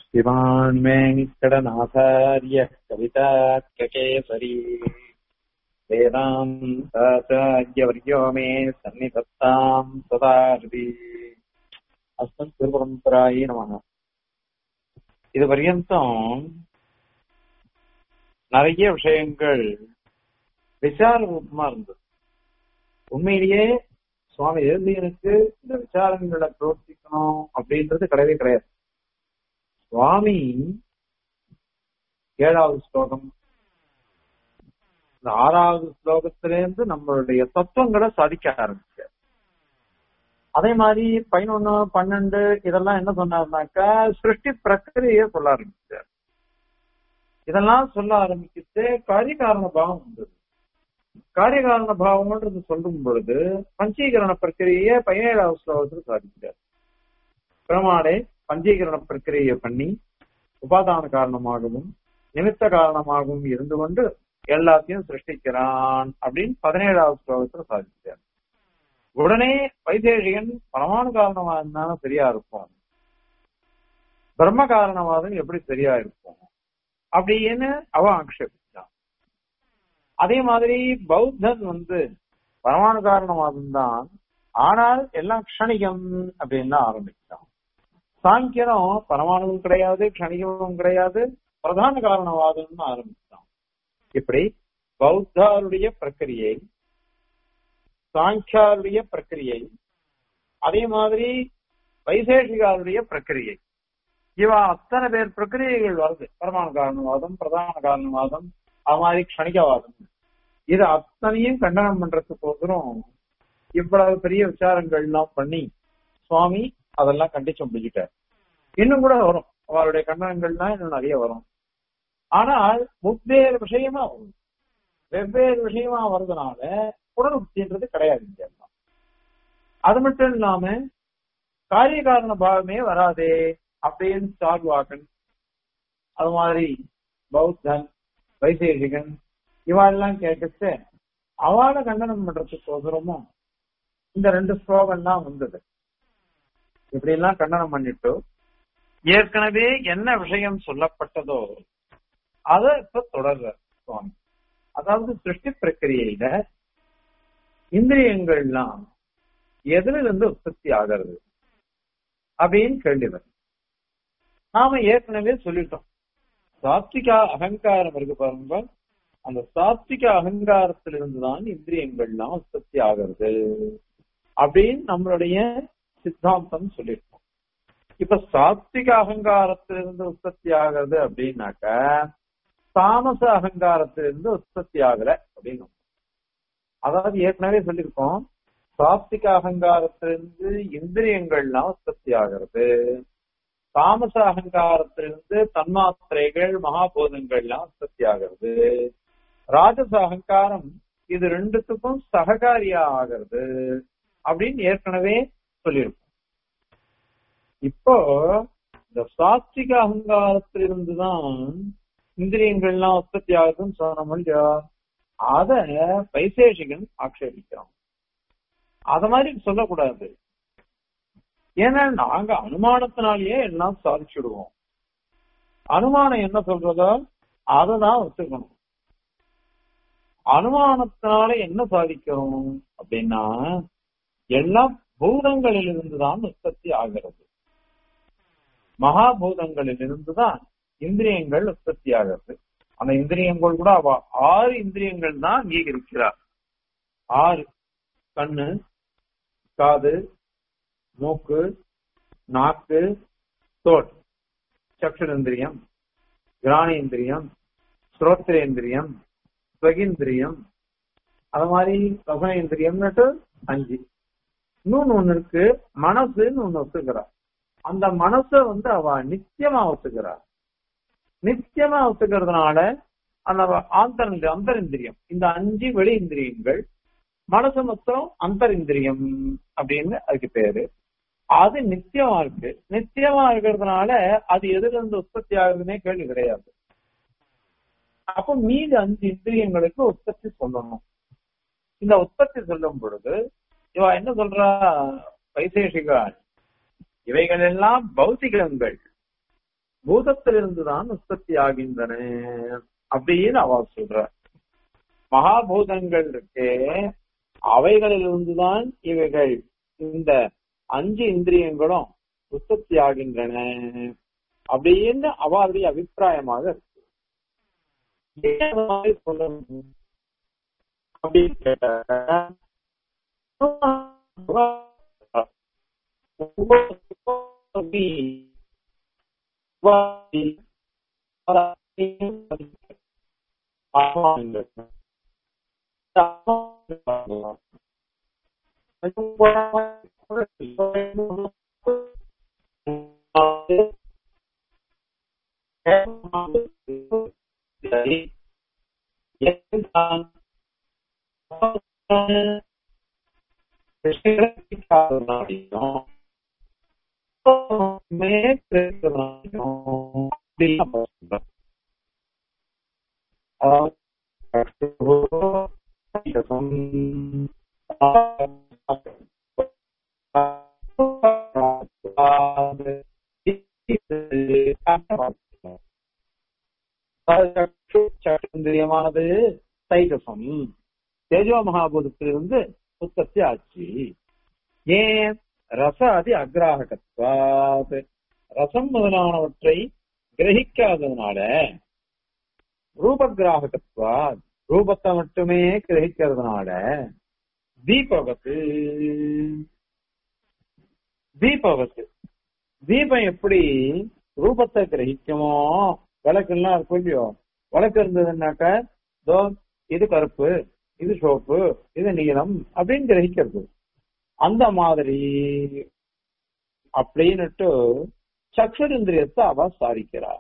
श्रीमान् वेङ्कटनाथार्य कवितार्ककेसरी वेदान्ताचार्यवर्यो मे सन्निधत्ताम् सदार्ति अस्मत् गुरुपरम्परायै நமக இது பர்யந்தம் நிறைய விஷயங்கள் விசார ரூபமா இருந்தது உண்மையிலேயே சுவாமி எழுதியனுக்கு இந்த விசாரங்களை பிரவர்த்திக்கணும் அப்படின்றது கிடையவே கிடையாது சுவாமி ஏழாவது ஸ்லோகம் இந்த ஆறாவது ஸ்லோகத்திலேருந்து நம்மளுடைய தத்துவங்களை சாதிக்க ஆரம்பிச்சார் அதே மாதிரி பதினொன்னு பன்னெண்டு இதெல்லாம் என்ன சொன்னார்னாக்கா சிருஷ்டி பிரக்கிரியை சொல்ல ஆரம்பிச்சார் இதெல்லாம் சொல்ல ஆரம்பிக்கிட்டு காரியகாரண பாவம் வந்தது காரியகாரண பாவம்ன்றது சொல்லும் பொழுது பஞ்சீகரண பிரக்கிரியை பதினேழாவது ஸ்லோகத்தில் சாதிக்கிறார் பிரமாணே பஞ்சீகரண பிரக்கிரியை பண்ணி உபாதான காரணமாகவும் நிமித்த காரணமாகவும் இருந்து கொண்டு எல்லாத்தையும் சிருஷ்டிக்கிறான் அப்படின்னு பதினேழாவது ஸ்லோகத்துல சாதிக்கிறார் உடனே வைசேஷிகன் பரமாணு காரணமா இருந்தாலும் சரியா இருக்கும் பிரம்ம காரணவாதம் எப்படி சரியா இருக்கும் அப்படின்னு அவன் ஆக்ஷேபிச்சான் அதே மாதிரி பௌத்தன் வந்து பரமாணு காரணவாதம் தான் ஆனால் எல்லாம் க்ஷணிகம் அப்படின்னு தான் ஆரம்பிச்சான் சாங்கியனும் பரமாணுவும் கிடையாது க்ஷணிகமும் கிடையாது பிரதான காரணவாதம்னு ஆரம்பிச்சான் இப்படி பௌத்தாருடைய பிரக்கிரியை சாங்கியாருடைய பிரக்கிரியை அதே மாதிரி வைசேஷிகாருடைய பிரக்கிரியை இவ அத்தனை பேர் பிரக்கிரியைகள் வருது பரமாண காரணவாதம் பிரதான காரணவாதம் அது மாதிரி க்ஷணிகவாதம் இது அத்தனையும் கண்டனம் பண்றதுக்கோசரம் இவ்வளவு பெரிய விசாரங்கள் எல்லாம் பண்ணி சுவாமி அதெல்லாம் கண்டிச்சு முடிச்சுட்டார் இன்னும் கூட வரும் அவருடைய கண்டனங்கள்லாம் இன்னும் நிறைய வரும் ஆனால் வெவ்வேறு விஷயமா வரும் வெவ்வேறு விஷயமா வர்றதுனால உடனுக்தின்றது கிடையாது இங்க அது மட்டும் இல்லாம காரிய காரண பாவமே வராதே அப்படின்னு சார்வாகன் அது மாதிரி பௌத்தன் வைசேஷிகன் இவாளெல்லாம் கேட்டுச்சு அவளை கண்டனம் பண்றதுக்கோசரமும் இந்த ரெண்டு ஸ்லோகம்லாம் வந்தது இப்படி எல்லாம் கண்டனம் பண்ணிட்டு ஏற்கனவே என்ன விஷயம் சொல்லப்பட்டதோ அத இப்ப தொடர்ற சுவாமி அதாவது சிருஷ்டி பிரக்கிரியையில இந்திரியங்கள்லாம் எதுல இருந்து உற்பத்தி ஆகிறது அப்படின்னு கேள்வி வரும் நாம ஏற்கனவே சொல்லிட்டோம் சாத்விகா அகங்காரம் இருக்கு பாருங்க அந்த சாத்விக அகங்காரத்திலிருந்து தான் இந்திரியங்கள்லாம் உற்பத்தி ஆகிறது அப்படின்னு நம்மளுடைய சித்தாந்தம் சொல்லியிருக்கோம் இப்ப சாத்விக அகங்காரத்திலிருந்து உற்பத்தி ஆகிறது அப்படின்னாக்க தாமச அகங்காரத்திலிருந்து உற்பத்தி ஆகல அப்படின்னு அதாவது ஏற்கனவே சொல்லியிருக்கோம் சாத்விக அகங்காரத்திலிருந்து இந்திரியங்கள்லாம் உற்பத்தி ஆகிறது தாமச அகங்காரத்திலிருந்து தன்மாத்திரைகள் மகாபோதங்கள்லாம் உற்பத்தி ஆகிறது ராஜச அகங்காரம் இது ரெண்டுத்துக்கும் சககாரியா ஆகிறது அப்படின்னு ஏற்கனவே சொல்லியிருக்கோம் இப்போ இந்த சாத்விக அகங்காரத்திலிருந்துதான் இந்திரியங்கள்லாம் உற்பத்தி ஆகுதுன்னு சொன்ன இல்லையா அத வைசேஷிகன் ஆக்ஷேபிக்கிறான் அத மாதிரி சொல்லக்கூடாது ஏன்னா நாங்க அனுமானத்தினாலேயே எல்லாம் சாதிச்சுடுவோம் அனுமானம் என்ன சொல்றதோ அதை தான் ஒத்துக்கணும் அனுமானத்தினால என்ன சாதிக்கிறோம் அப்படின்னா எல்லா பூதங்களிலிருந்து தான் உற்பத்தி ஆகிறது மகாபூதங்களிலிருந்து தான் இந்திரியங்கள் உற்பத்தி ஆகிறது அந்த இந்திரியங்கள் கூட அவ ஆறு இந்திரியங்கள் தான் அங்கீகரிக்கிறார் ஆறு கண்ணு காது மூக்கு நாக்கு தோல் சக்ஷுரேந்திரியம் கிராணேந்திரியம் ஸ்ரோத்ரேந்திரியம் ஸ்வகிந்திரியம் அது மாதிரி ரசனேந்திரியம்னுட்டு அஞ்சு இன்னொன்னு ஒண்ணு இருக்கு மனசுன்னு ஒண்ணு ஒத்துக்கிறார் அந்த மனச வந்து அவ நித்தியமா ஒத்துக்கிறார் நித்தியமா ஒத்துக்கிறதுனால அந்த ஆந்தர் அந்தரிந்திரியம் இந்த அஞ்சு வெளி இந்திரியங்கள் மனசு மொத்தம் அந்தரிந்திரியம் அப்படின்னு அதுக்கு பேரு அது நித்தியமா இருக்கு நித்தியமா இருக்கிறதுனால அது எதுல இருந்து உற்பத்தி ஆகுதுன்னே கேள்வி கிடையாது அப்ப மீது அஞ்சு இந்திரியங்களுக்கு உற்பத்தி சொல்லணும் இந்த உற்பத்தி சொல்லும் பொழுது இவ என்ன சொல்றா வைசேஷிகால் இவைகள் எல்லாம் பௌத்திகங்கள் பூதத்திலிருந்துதான் உற்பத்தி ஆகின்றன அப்படின்னு அவ சொல்ற மகாபூதங்கள் இருக்கே அவைகளிலிருந்துதான் இவைகள் இந்த அஞ்சு இந்திரியங்களும் உற்பத்தி ஆகின்றன அப்படின்னு அவருடைய அபிப்பிராயமாக இருக்கு ஏன் அந்த மாதிரி சொல்லணும் அப்படின்னு கேட்டாக்க சந்திரியமானது தைஜசம் தேஜோ மகாபூதத்திலிருந்து உற்பத்தி ஆச்சு ஏன் ரசாதி அக்ராகத்வாத் ரசம் முதலானவற்றை கிரகிக்காததுனால ரூபகிராகத்வாத் ரூபத்தை மட்டுமே கிரகிக்கிறதுனால தீபவத்து தீபவத்து தீபம் எப்படி ரூபத்தை கிரகிக்குமோ விளக்குலாம் இருக்கும் இல்லையோ விளக்கு இருந்ததுன்னாக்க இதோ இது கருப்பு இது சோப்பு இது நீளம் அப்படின்னு கிரகிக்கிறது அந்த மாதிரி அப்படின்னுட்டு சக்ஷுரிந்திரியத்தை அவ சாதிக்கிறா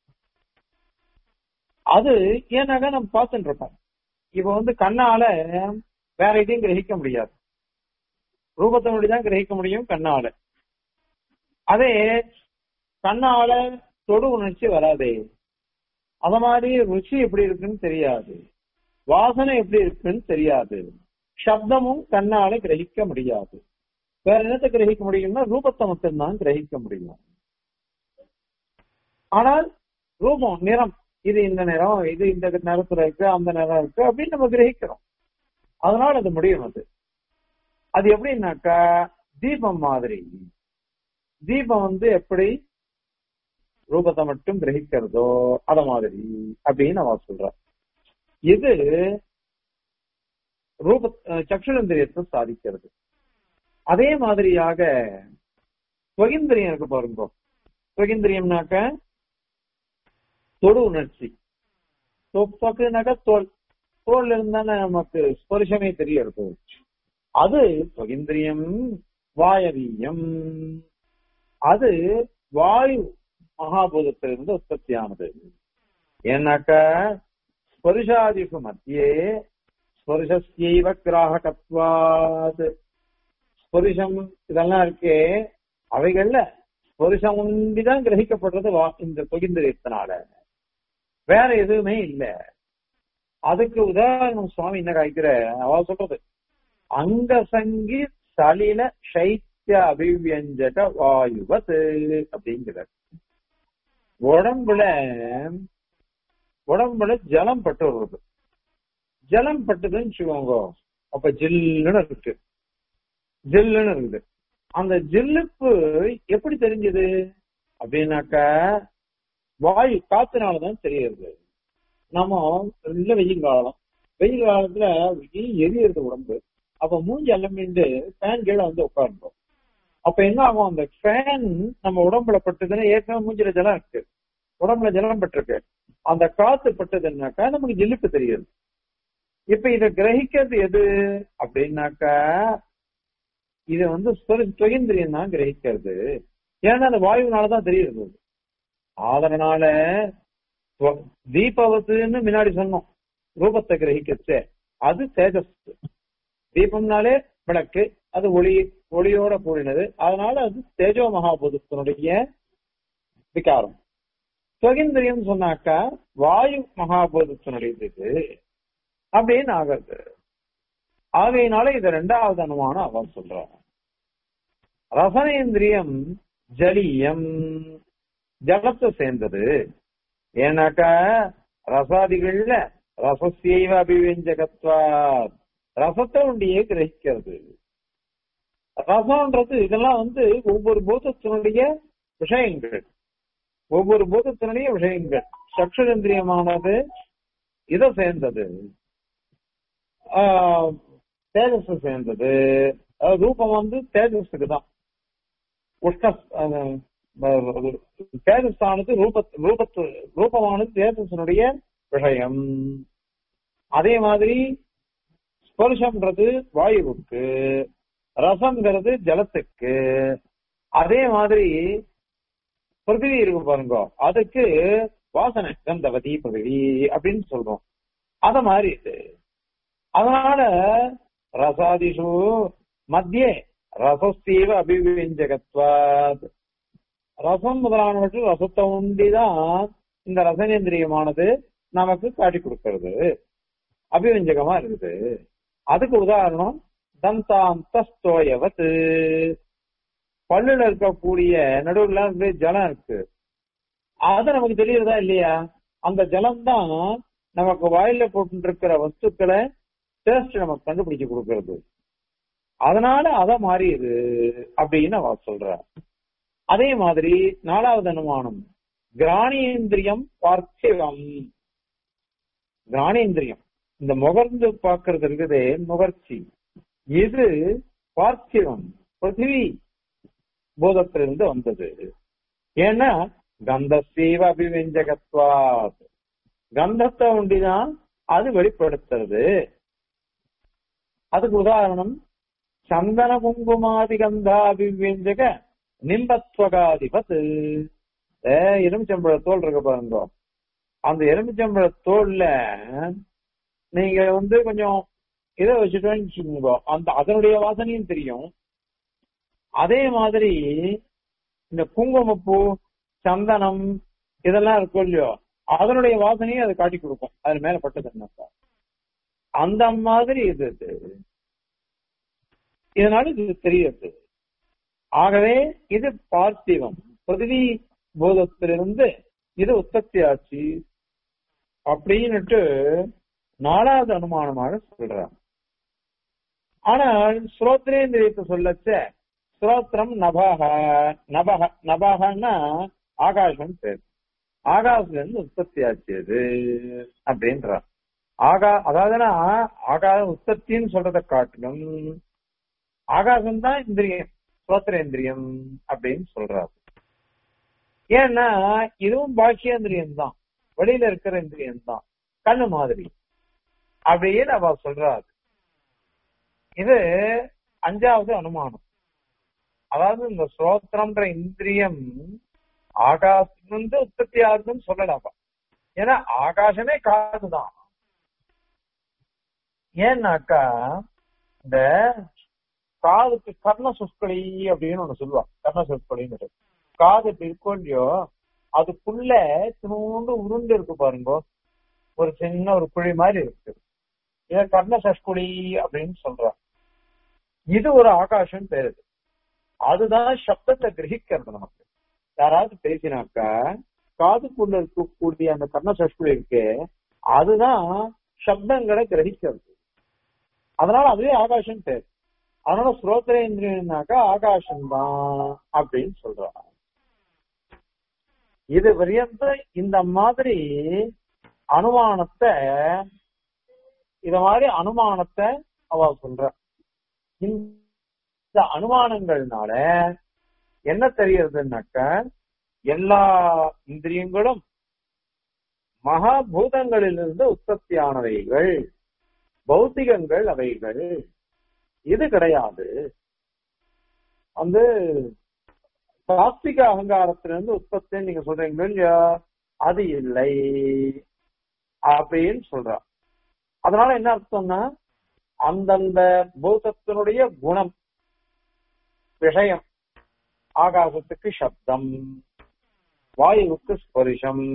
அது ஏன்னாக்கா நம்ம பார்த்துட்டு இருக்கோம் இப்ப வந்து கண்ணால வேற எதையும் கிரகிக்க முடியாது ரூபத்தை மட்டும் கிரகிக்க முடியும் கண்ணால அதே கண்ணால தொடு உணர்ச்சி வராதே அத மாதிரி ருச்சி எப்படி இருக்குன்னு தெரியாது வாசனை எப்படி இருக்குன்னு தெரியாது சப்தமும் கண்ணால கிரகிக்க முடியாது வேற என்னத்தை கிரகிக்க முடியும்னா ரூபத்தை மட்டும்தான் கிரகிக்க முடியும் ஆனால் ரூபம் நிறம் இது இந்த நிறம் இது இந்த நிறத்துல இருக்கு அந்த நிறம் இருக்கு அப்படின்னு நம்ம கிரகிக்கிறோம் அதனால அது முடியும் அது அது எப்படின்னாக்கா தீபம் மாதிரி தீபம் வந்து எப்படி ரூபத்தை மட்டும் கிரகிக்கிறதோ அத மாதிரி அப்படின்னு அவ சொல்ற இது ரூப சக்ஷுரந்திரியத்தை சாதிக்கிறது அதே மாதிரியாக ஸ்வகிந்திரியம் இருக்கு பாருங்க ஸ்வகிந்திரியம்னாக்க தொடு உணர்ச்சி தொப்பக்குனாக்க தோல் தோல்ல இருந்தானே நமக்கு ஸ்பர்ஷமே தெரியறது அது ஸ்வகிந்திரியம் வாயவீயம் அது வாயு மகாபூதத்திலிருந்து உற்பத்தியானது ஏன்னாக்க ஸ்பர்ஷாதிக்கு மத்தியே ஸ்பர்ஷஸ்யைவ கிராகத்வாத் ஸ்பரிசம் இதெல்லாம் இருக்கே அவைகள்ல ஸ்பரிசம் ஒன்றிதான் கிரகிக்கப்படுறது வா- இந்த தொகிந்திரியத்தினால வேற எதுவுமே இல்ல அதுக்கு உதாரணம் சுவாமி என்ன காய்க்கிற அவ சொல்றது அங்க சங்கி சலில சைத்திய அபிவியஞ்சக வாயுவத் அப்படிங்கிறார் உடம்புல உடம்புல ஜலம் பட்டு வருது ஜலம் பட்டுதுன்னு வச்சுக்கோங்க அப்ப ஜில்லுன்னு இருக்கு ஜில்லுன்னு இருக்குது அந்த ஜில்லுப்பு எப்படி தெரிஞ்சது அப்படின்னாக்கா வாயு காத்துனாலதான் தெரியுது நம்ம நல்ல வெயில் காலம் வெயில் காலத்துல வெயில் எரியுறது உடம்பு அப்ப மூஞ்சி அலம்பிண்டு ஃபேன் கீழே வந்து உட்கார்ந்தோம் அப்ப என்ன ஆகும் அந்த ஃபேன் நம்ம உடம்புல பட்டதுன்னா ஏற்கனவே மூஞ்சில ஜலம் இருக்கு உடம்புல ஜலம் பட்டிருக்கு அந்த காத்து பட்டதுன்னாக்கா நமக்கு ஜில்லுப்பு தெரியுது இப்ப இத கிரகிக்கிறது எது அப்படின்னாக்கா இது வந்து சுகேந்திரியம் தான் கிரகிக்கிறது ஏன்னா அந்த வாயுனாலதான் தெரியுது அதனால ஸ்வ- தீபவத்துன்னு முன்னாடி சொன்னோம் ரூபத்தை கிரகிக்கச்சே அது தேஜஸ் தீபம்னாலே விளக்கு அது ஒளி ஒளியோட கூடினது அதனால அது தேஜோ மகாபூதத்தினுடைய விகாரம் சுகேந்திரியம் சொன்னாக்கா வாயு மகாபூதத்தினுடையது இது அப்படின்னு ஆகிறது ஆகையினால இது ரெண்டாவது அனுமானம் அவர் சொல்றார் ரசனேந்திரியம் ஜலியம் ஜலத்தை சேர்ந்தது ஏன்னாக்கா ரசாதிகள்ல ரசசைவ அபிவியஞ்சகத்வா ரசத்தை உண்டியே கிரகிக்கிறது ரசம்ன்றது இதெல்லாம் வந்து ஒவ்வொரு பூதத்தினுடைய விஷயங்கள் ஒவ்வொரு பூதத்தினுடைய விஷயங்கள் சக்ஷரேந்திரியமானது இதை சேர்ந்தது ஆஹ், தேஜஸ் சேர்ந்தது அஹ், ரூபம் வந்து தேஜஸுக்கு தான் உஷ்ண அஹ், அஹ், தேஜஸானது ரூப ரூபத்து ரூபமானது தேஜஸனுடைய விஷயம் அதே மாதிரி ஸ்பர்ஷம்ன்றது வாயுவுக்கு ரசம்ங்கிறது ஜலத்துக்கு அதே மாதிரி பிருத்திவி இருக்கு பாருங்க அதுக்கு வாசனை கந்தவதி பிருத்திவி அப்படின்னு சொல்றோம் அத மாதிரி இது அதனால ரசாதிஷு மத்தியே ரசஸ்தீவ அபிவியஞ்சகத்வாத் ரசம் முதலானவற்றில் ரசத்தை உண்டிதான் இந்த ரசனேந்திரியமானது நமக்கு காட்டி கொடுக்கிறது அபிவஞ்சகமா இருக்குது அதுக்கு உதாரணம் தந்தாந்தஸ்தோயவத்து பல்லுல இருக்கக்கூடிய நடுவுல வந்து ஜலம் இருக்கு அது நமக்கு தெரியுறதா இல்லையா அந்த ஜலம் தான் நமக்கு வாயில போட்டு இருக்கிற வஸ்துக்களை டேஸ்ட் நமக்கு கண்டுபிடிச்சு கொடுக்கிறது அதனால அத மாறியது அப்படின்னு அவ சொல்ற அதே மாதிரி நாலாவது அனுமானம் கிராணியேந்திரியம் பார்த்திவம் கிராணேந்திரியம் இந்த முகர்ந்து பார்க்கறது இருக்குதே நுகர்ச்சி இது பார்த்திவம் பிருத்திவி போதத்திலிருந்து வந்தது ஏன்னா கந்தசீவ அபிவெஞ்சகத்வாத் கந்தத்தை ஒண்டிதான் அது வெளிப்படுத்துறது அதுக்கு உதாரணம் சந்தன குங்குமாதி கந்தாபிவியஞ்சக நிம்பத்வகாதிபத் எலுமிச்சம்பழ தோல் இருக்கு பாருங்க அந்த எலுமிச்சம்பழ தோல்ல நீங்க வந்து கொஞ்சம் இதை வச்சுட்டோன்னு வச்சுக்கோங்க அந்த அதனுடைய வாசனையும் தெரியும் அதே மாதிரி இந்த குங்குமப்பூ சந்தனம் இதெல்லாம் இருக்கும் இல்லையோ அதனுடைய வாசனையும் அது காட்டி கொடுக்கும் அது மேல பட்டதுன்னாக்கா அந்த மாதிரி இது இது. இதனால இது தெரியுது ஆகவே இது பார்த்திவம் பிருத்திவி போதத்திலிருந்து இது உற்பத்தி ஆச்சு அப்படின்னுட்டு நாலாவது அனுமானமாக சொல்றாங்க ஆனால் ஸ்ரோத்ரேந்திரியத்தை சொல்லச்ச ஸ்ரோத்ரம் நபக நபக நபகன்னா ஆகாசம் பேர் ஆகாசத்துல இருந்து உற்பத்தி ஆச்சு அது அப்படின்றார் ஆகா அதாவதுன்னா ஆகாச உற்பத்தின்னு சொல்றதை காட்டிலும் ஆகாசம் தான் இந்திரியம் ஸ்ரோத்ரேந்திரியம் அப்படின்னு சொல்றாரு ஏன்னா இதுவும் பாக்கியேந்திரியம் தான் வெளியில இருக்கிற இந்திரியம் தான் கண்ணு மாதிரி அப்படின்னு அவ சொல்றாரு இது அஞ்சாவது அனுமானம் அதாவது இந்த ஸ்ரோத்திரம்ன்ற இந்திரியம் ஆகாசத்திலிருந்து உற்பத்தி ஆகுதுன்னு சொல்லலாமா ஏன்னா ஆகாசமே காதுதான் ஏன்னாக்கா இந்த காதுக்கு கர்ண சுஸ்கலி அப்படின்னு ஒண்ணு சொல்லுவா கர்ண சுஸ்கலின்னு காது இப்படி இருக்கும் இல்லையோ அதுக்குள்ள சின்னோண்டு உருண்டு இருக்கு பாருங்க ஒரு சின்ன ஒரு குழி மாதிரி இருக்கு இத கர்ண சஷ்குழி அப்படின்னு சொல்றாங்க இது ஒரு ஆகாசம் பேரு அதுதான் சப்தத்தை கிரகிக்கிறது நமக்கு யாராவது பேசினாக்கா காதுக்குள்ள இருக்கக்கூடிய அந்த கர்ண சஷ்குழி இருக்கு அதுதான் சப்தங்களை கிரகிக்கிறது அதனால அதுவே ஆகாசம் பேர் அதனால ஸ்ரோத்ரேந்திரியனாக்கா ஆகாசம் தான் அப்படின்னு சொல்றாங்க இது வரையந்த இந்த மாதிரி அனுமானத்தை இத மாதிரி அனுமானத்தை அவ சொல்ற இந்த அனுமானங்கள்னால என்ன தெரியறதுன்னாக்க எல்லா இந்திரியங்களும் மகாபூதங்களிலிருந்து உற்பத்தியானவைகள் பௌத்திகங்கள் அவைகள் இது கிடையாது வந்து சாத்விக அகங்காரத்திலிருந்து உற்பத்தி நீங்க சொல்றீங்க இல்லையா அது இல்லை அப்படின்னு சொல்றா அதனால என்ன அர்த்தம்னா அந்தந்த பூதத்தினுடைய குணம் விஷயம் ஆகாசத்துக்கு சப்தம் வாயுவுக்கு ஸ்பரிசம்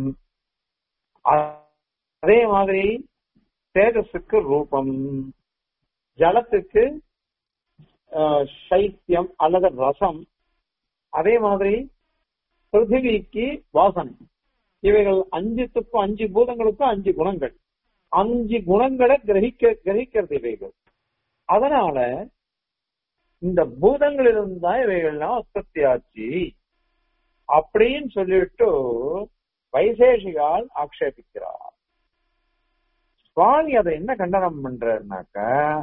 அதே மாதிரி தேஜஸுக்கு ரூபம் ஜலத்துக்கு சைத்தியம் அல்லது ரசம் அதே மாதிரி பிருத்திவிக்கு வாசனை இவைகள் அஞ்சுத்துக்கும் அஞ்சு பூதங்களுக்கும் அஞ்சு குணங்கள் அஞ்சு குணங்களை கிரகிக்க கிரகிக்கிறது இவைகள் அதனால இந்த பூதங்களிலிருந்து தான் இவைகள்லாம் உற்பத்தி ஆச்சு அப்படின்னு சொல்லிட்டு வைசேஷிகால் ஆக்ஷேபிக்கிறார் சுவாமி அதை என்ன கண்டனம் பண்றாருனாக்க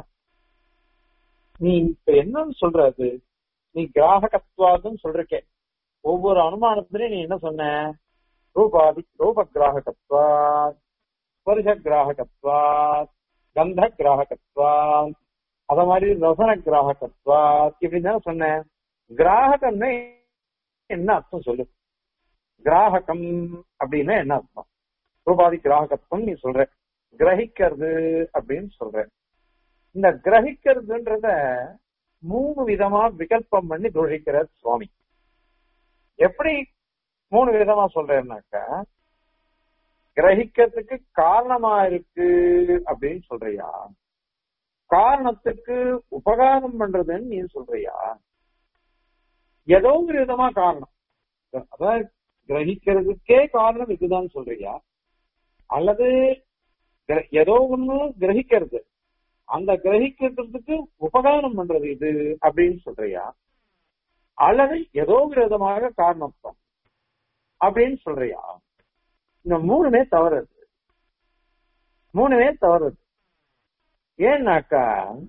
நீ இப்ப என்னன்னு சொல்றது நீ கிராககத்வாதுன்னு சொல்றக்கே ஒவ்வொரு அனுமானத்திலையும் நீ என்ன சொன்ன ரூபாதி ரூப கிராககத்வாத் ஸ்பர்ஷ கிராககத்வாத் கந்த கிராககத்வாத் அத மாதிரி ரசன கிராககத்வாத் இப்படின்னு தானே சொன்னேன் கிராககம்னா என்ன அர்த்தம் சொல்லு கிராககம் அப்படின்னா என்ன அர்த்தம் ரூபாதி கிராகத்துவம் நீ சொல்ற கிரகிக்கிறது அப்படின்னு சொல்ற இந்த கிரகிக்கிறதுன்றத மூணு விதமா விகல்பம் பண்ணி தோழிக்கிற சுவாமி எப்படி மூணு விதமா சொல்றேன்னாக்க கிரகிக்கிறதுக்கு காரணமா இருக்கு அப்படின்னு சொல்றியா காரணத்துக்கு உபகாரம் பண்றதுன்னு நீ சொல்றியா ஏதோ ஒரு விதமா காரணம் அதாவது கிரகிக்கிறதுக்கே காரணம் இதுதான் சொல்றியா அல்லது கிர- ஏதோ ஒண்ணு கிரகிக்கிறது அந்த கிரகிக்கிறதுக்கு உபகாரம் பண்றது இது அப்படின்னு சொல்றியா அல்லது ஏதோ ஒரு விதமாக காரணத்துவம் அப்படின்னு சொல்றியா இந்த மூணுமே தவறுது மூணுமே தவறுது ஏன்னாக்கா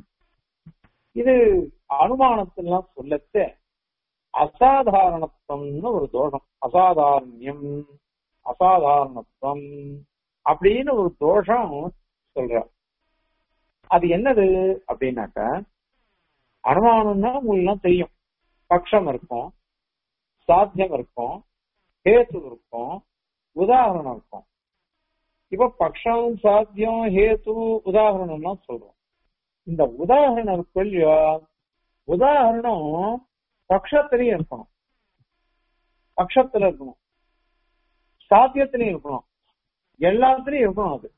இது அனுமானத்திலாம் சொல்லச்ச அசாதாரணத்துவம்னு ஒரு தோஷம் அசாதாரண்யம் அசாதாரணத்துவம் அப்படின்னு ஒரு தோஷம் சொல்ற அது என்னது அப்படின்னாக்கா அனுமானம்னா உங்களுக்கு தெரியும் பட்சம் இருக்கும் சாத்தியம் இருக்கும் ஹேத்து இருக்கும் உதாரணம் இருக்கும் இப்ப பக்ஷம் சாத்தியம் ஹேத்து உதாரணம்லாம் சொல்றோம் இந்த உதாரணம் இருக்கு இல்லையா உதாரணம் பக்ஷத்திலையும் இருக்கணும் பக்ஷத்துல இருக்கணும் சாத்தியத்திலையும் இருக்கணும் எல்லாத்துலயும் இருக்கணும் அது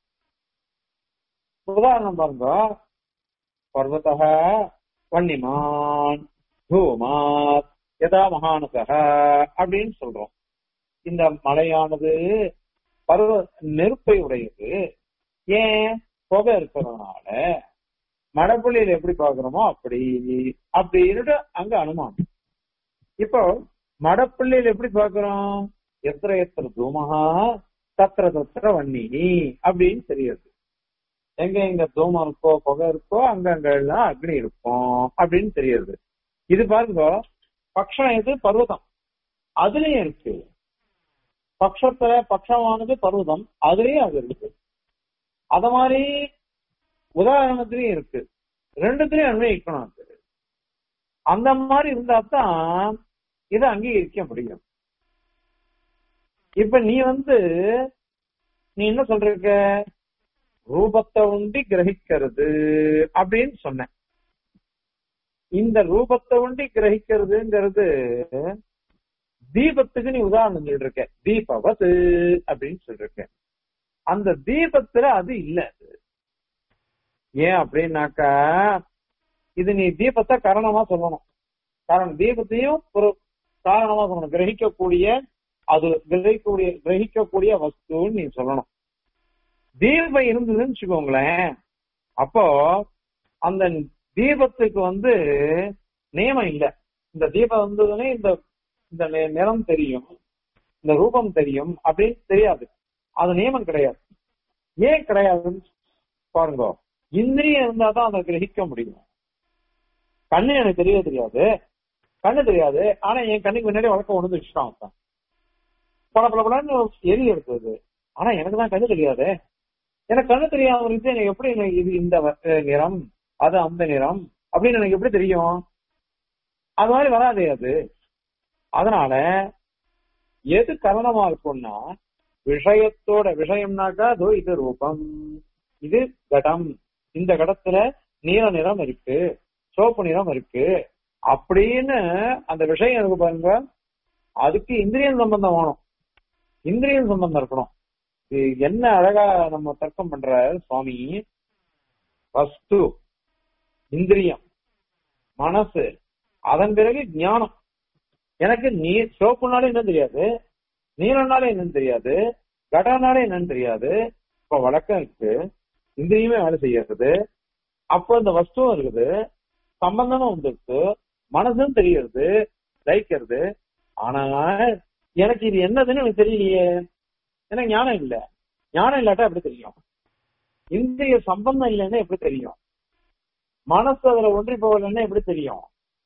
உதாரணம் பாருங்க பர்வத வன்னிமான் தூமாத் யதா மகானசக அப்படின்னு சொல்றோம் இந்த மலையானது பருவ நெருப்பை உடையது ஏன் புகை இருக்கிறதுனால மடப்பள்ளியில எப்படி பாக்குறோமோ அப்படி அப்படின்னு அங்க அனுமானம் இப்போ மடப்பள்ளியில எப்படி பாக்குறோம் எத்திர எத்திர தூமகா தத்திர தத்திர வன்னி அப்படின்னு தெரியுது எங்க எங்க தூமம் இருக்கோ புகை இருக்கோ அங்க அங்க எல்லாம் அக்னி இருக்கும் அப்படின்னு தெரியுது இது பாருங்க பக்ஷம் எது பர்வதம் அதுலயும் இருக்கு பக்ஷத்துல பக்ஷமானது பர்வதம் அதுலயும் அது இருக்கு அத மாதிரி உதாரணத்திலயும் இருக்கு ரெண்டுத்திலயும் அன்வயிக்கணும் அது அந்த மாதிரி இருந்தா தான் இதை அங்கீகரிக்க முடியும் இப்ப நீ வந்து நீ என்ன சொல்றிருக்க ரூபத்தை உண்டி கிரகிக்கிறது அப்படின்னு சொன்ன இந்த ரூபத்தை உண்டி கிரகிக்கிறதுங்கிறது தீபத்துக்கு நீ உதாரணம் சொல்லிருக்க தீபவத் அப்படின்னு சொல்லிருக்க அந்த தீபத்துல அது இல்ல ஏன் அப்படின்னாக்கா இது நீ தீபத்தை காரணமா சொல்லணும் காரணம் தீபத்தையும் ஒரு காரணமா சொல்லணும் கிரகிக்கக்கூடிய அது கிரகிக்கக்கூடிய கிரகிக்கக்கூடிய வஸ்துன்னு நீ சொல்லணும் தீபம் இருந்ததுன்னு வச்சுக்கோங்களேன் அப்போ அந்த தீபத்துக்கு வந்து நியமம் இல்ல இந்த தீபம் வந்ததுன்னே இந்த இந்த நி- நிறம் தெரியும் இந்த ரூபம் தெரியும் அப்படின்னு தெரியாது அது நியமம் கிடையாது ஏன் கிடையாதுன்னு பாருங்க இந்திரியம் இருந்தா தான் அதை கிரகிக்க முடியும் கண்ணு எனக்கு தெரிய தெரியாது கண்ணு தெரியாது ஆனா என் கண்ணுக்கு முன்னாடி வழக்கம் ஒண்ணு வச்சுட்டான் அவன் பல பல பலன்னு எரி எடுத்தது ஆனா எனக்கு தான் கண்ணு தெரியாது எனக்கு கண்ணு தெரியாத ஒரு விஷயம் எனக்கு எப்படி எனக்கு இது இந்த வ- அஹ் நிறம் அது அந்த நிறம் அப்படின்னு எனக்கு எப்படி தெரியும் அது மாதிரி வராதே அது அதனால எது காரணமா இருக்கும்னா விஷயத்தோட விஷயம்னாக்கா அதோ இது ரூபம் இது கடம் இந்த கடத்துல நீல நிறம் இருக்கு சிவப்பு நிறம் இருக்கு அப்படின்னு அந்த விஷயம் இருக்கு பாருங்க அதுக்கு இந்திரியம் சம்பந்தம் வேணும் இந்திரியம் சம்பந்தம் இருக்கணும் இது என்ன அழகா நம்ம தர்க்கம் பண்ற சுவாமி வஸ்து இந்திரியம் மனசு அதன் பிறகு ஞானம் எனக்கு நீர் சோப்புனாலே என்னன்னு தெரியாது நீரனாலே என்னன்னு தெரியாது கடனாலே என்னன்னு தெரியாது இப்ப வழக்கம் இருக்கு இந்திரியுமே வேலை செய்யறது அப்போ இந்த வஸ்துவும் இருக்குது சம்பந்தமும் வந்துருக்கு மனசும் தெரியறது லைக்கிறது ஆனா எனக்கு இது என்னதுன்னு எனக்கு தெரியலையே எனக்கு ஞானம் இல்ல ஞானம் இல்லாட்டா எப்படி தெரியும் இந்திரிய சம்பந்தம் இல்லைன்னா எப்படி தெரியும் மனசு அதுல ஒன்றி போகலன்னா எப்படி தெரியும்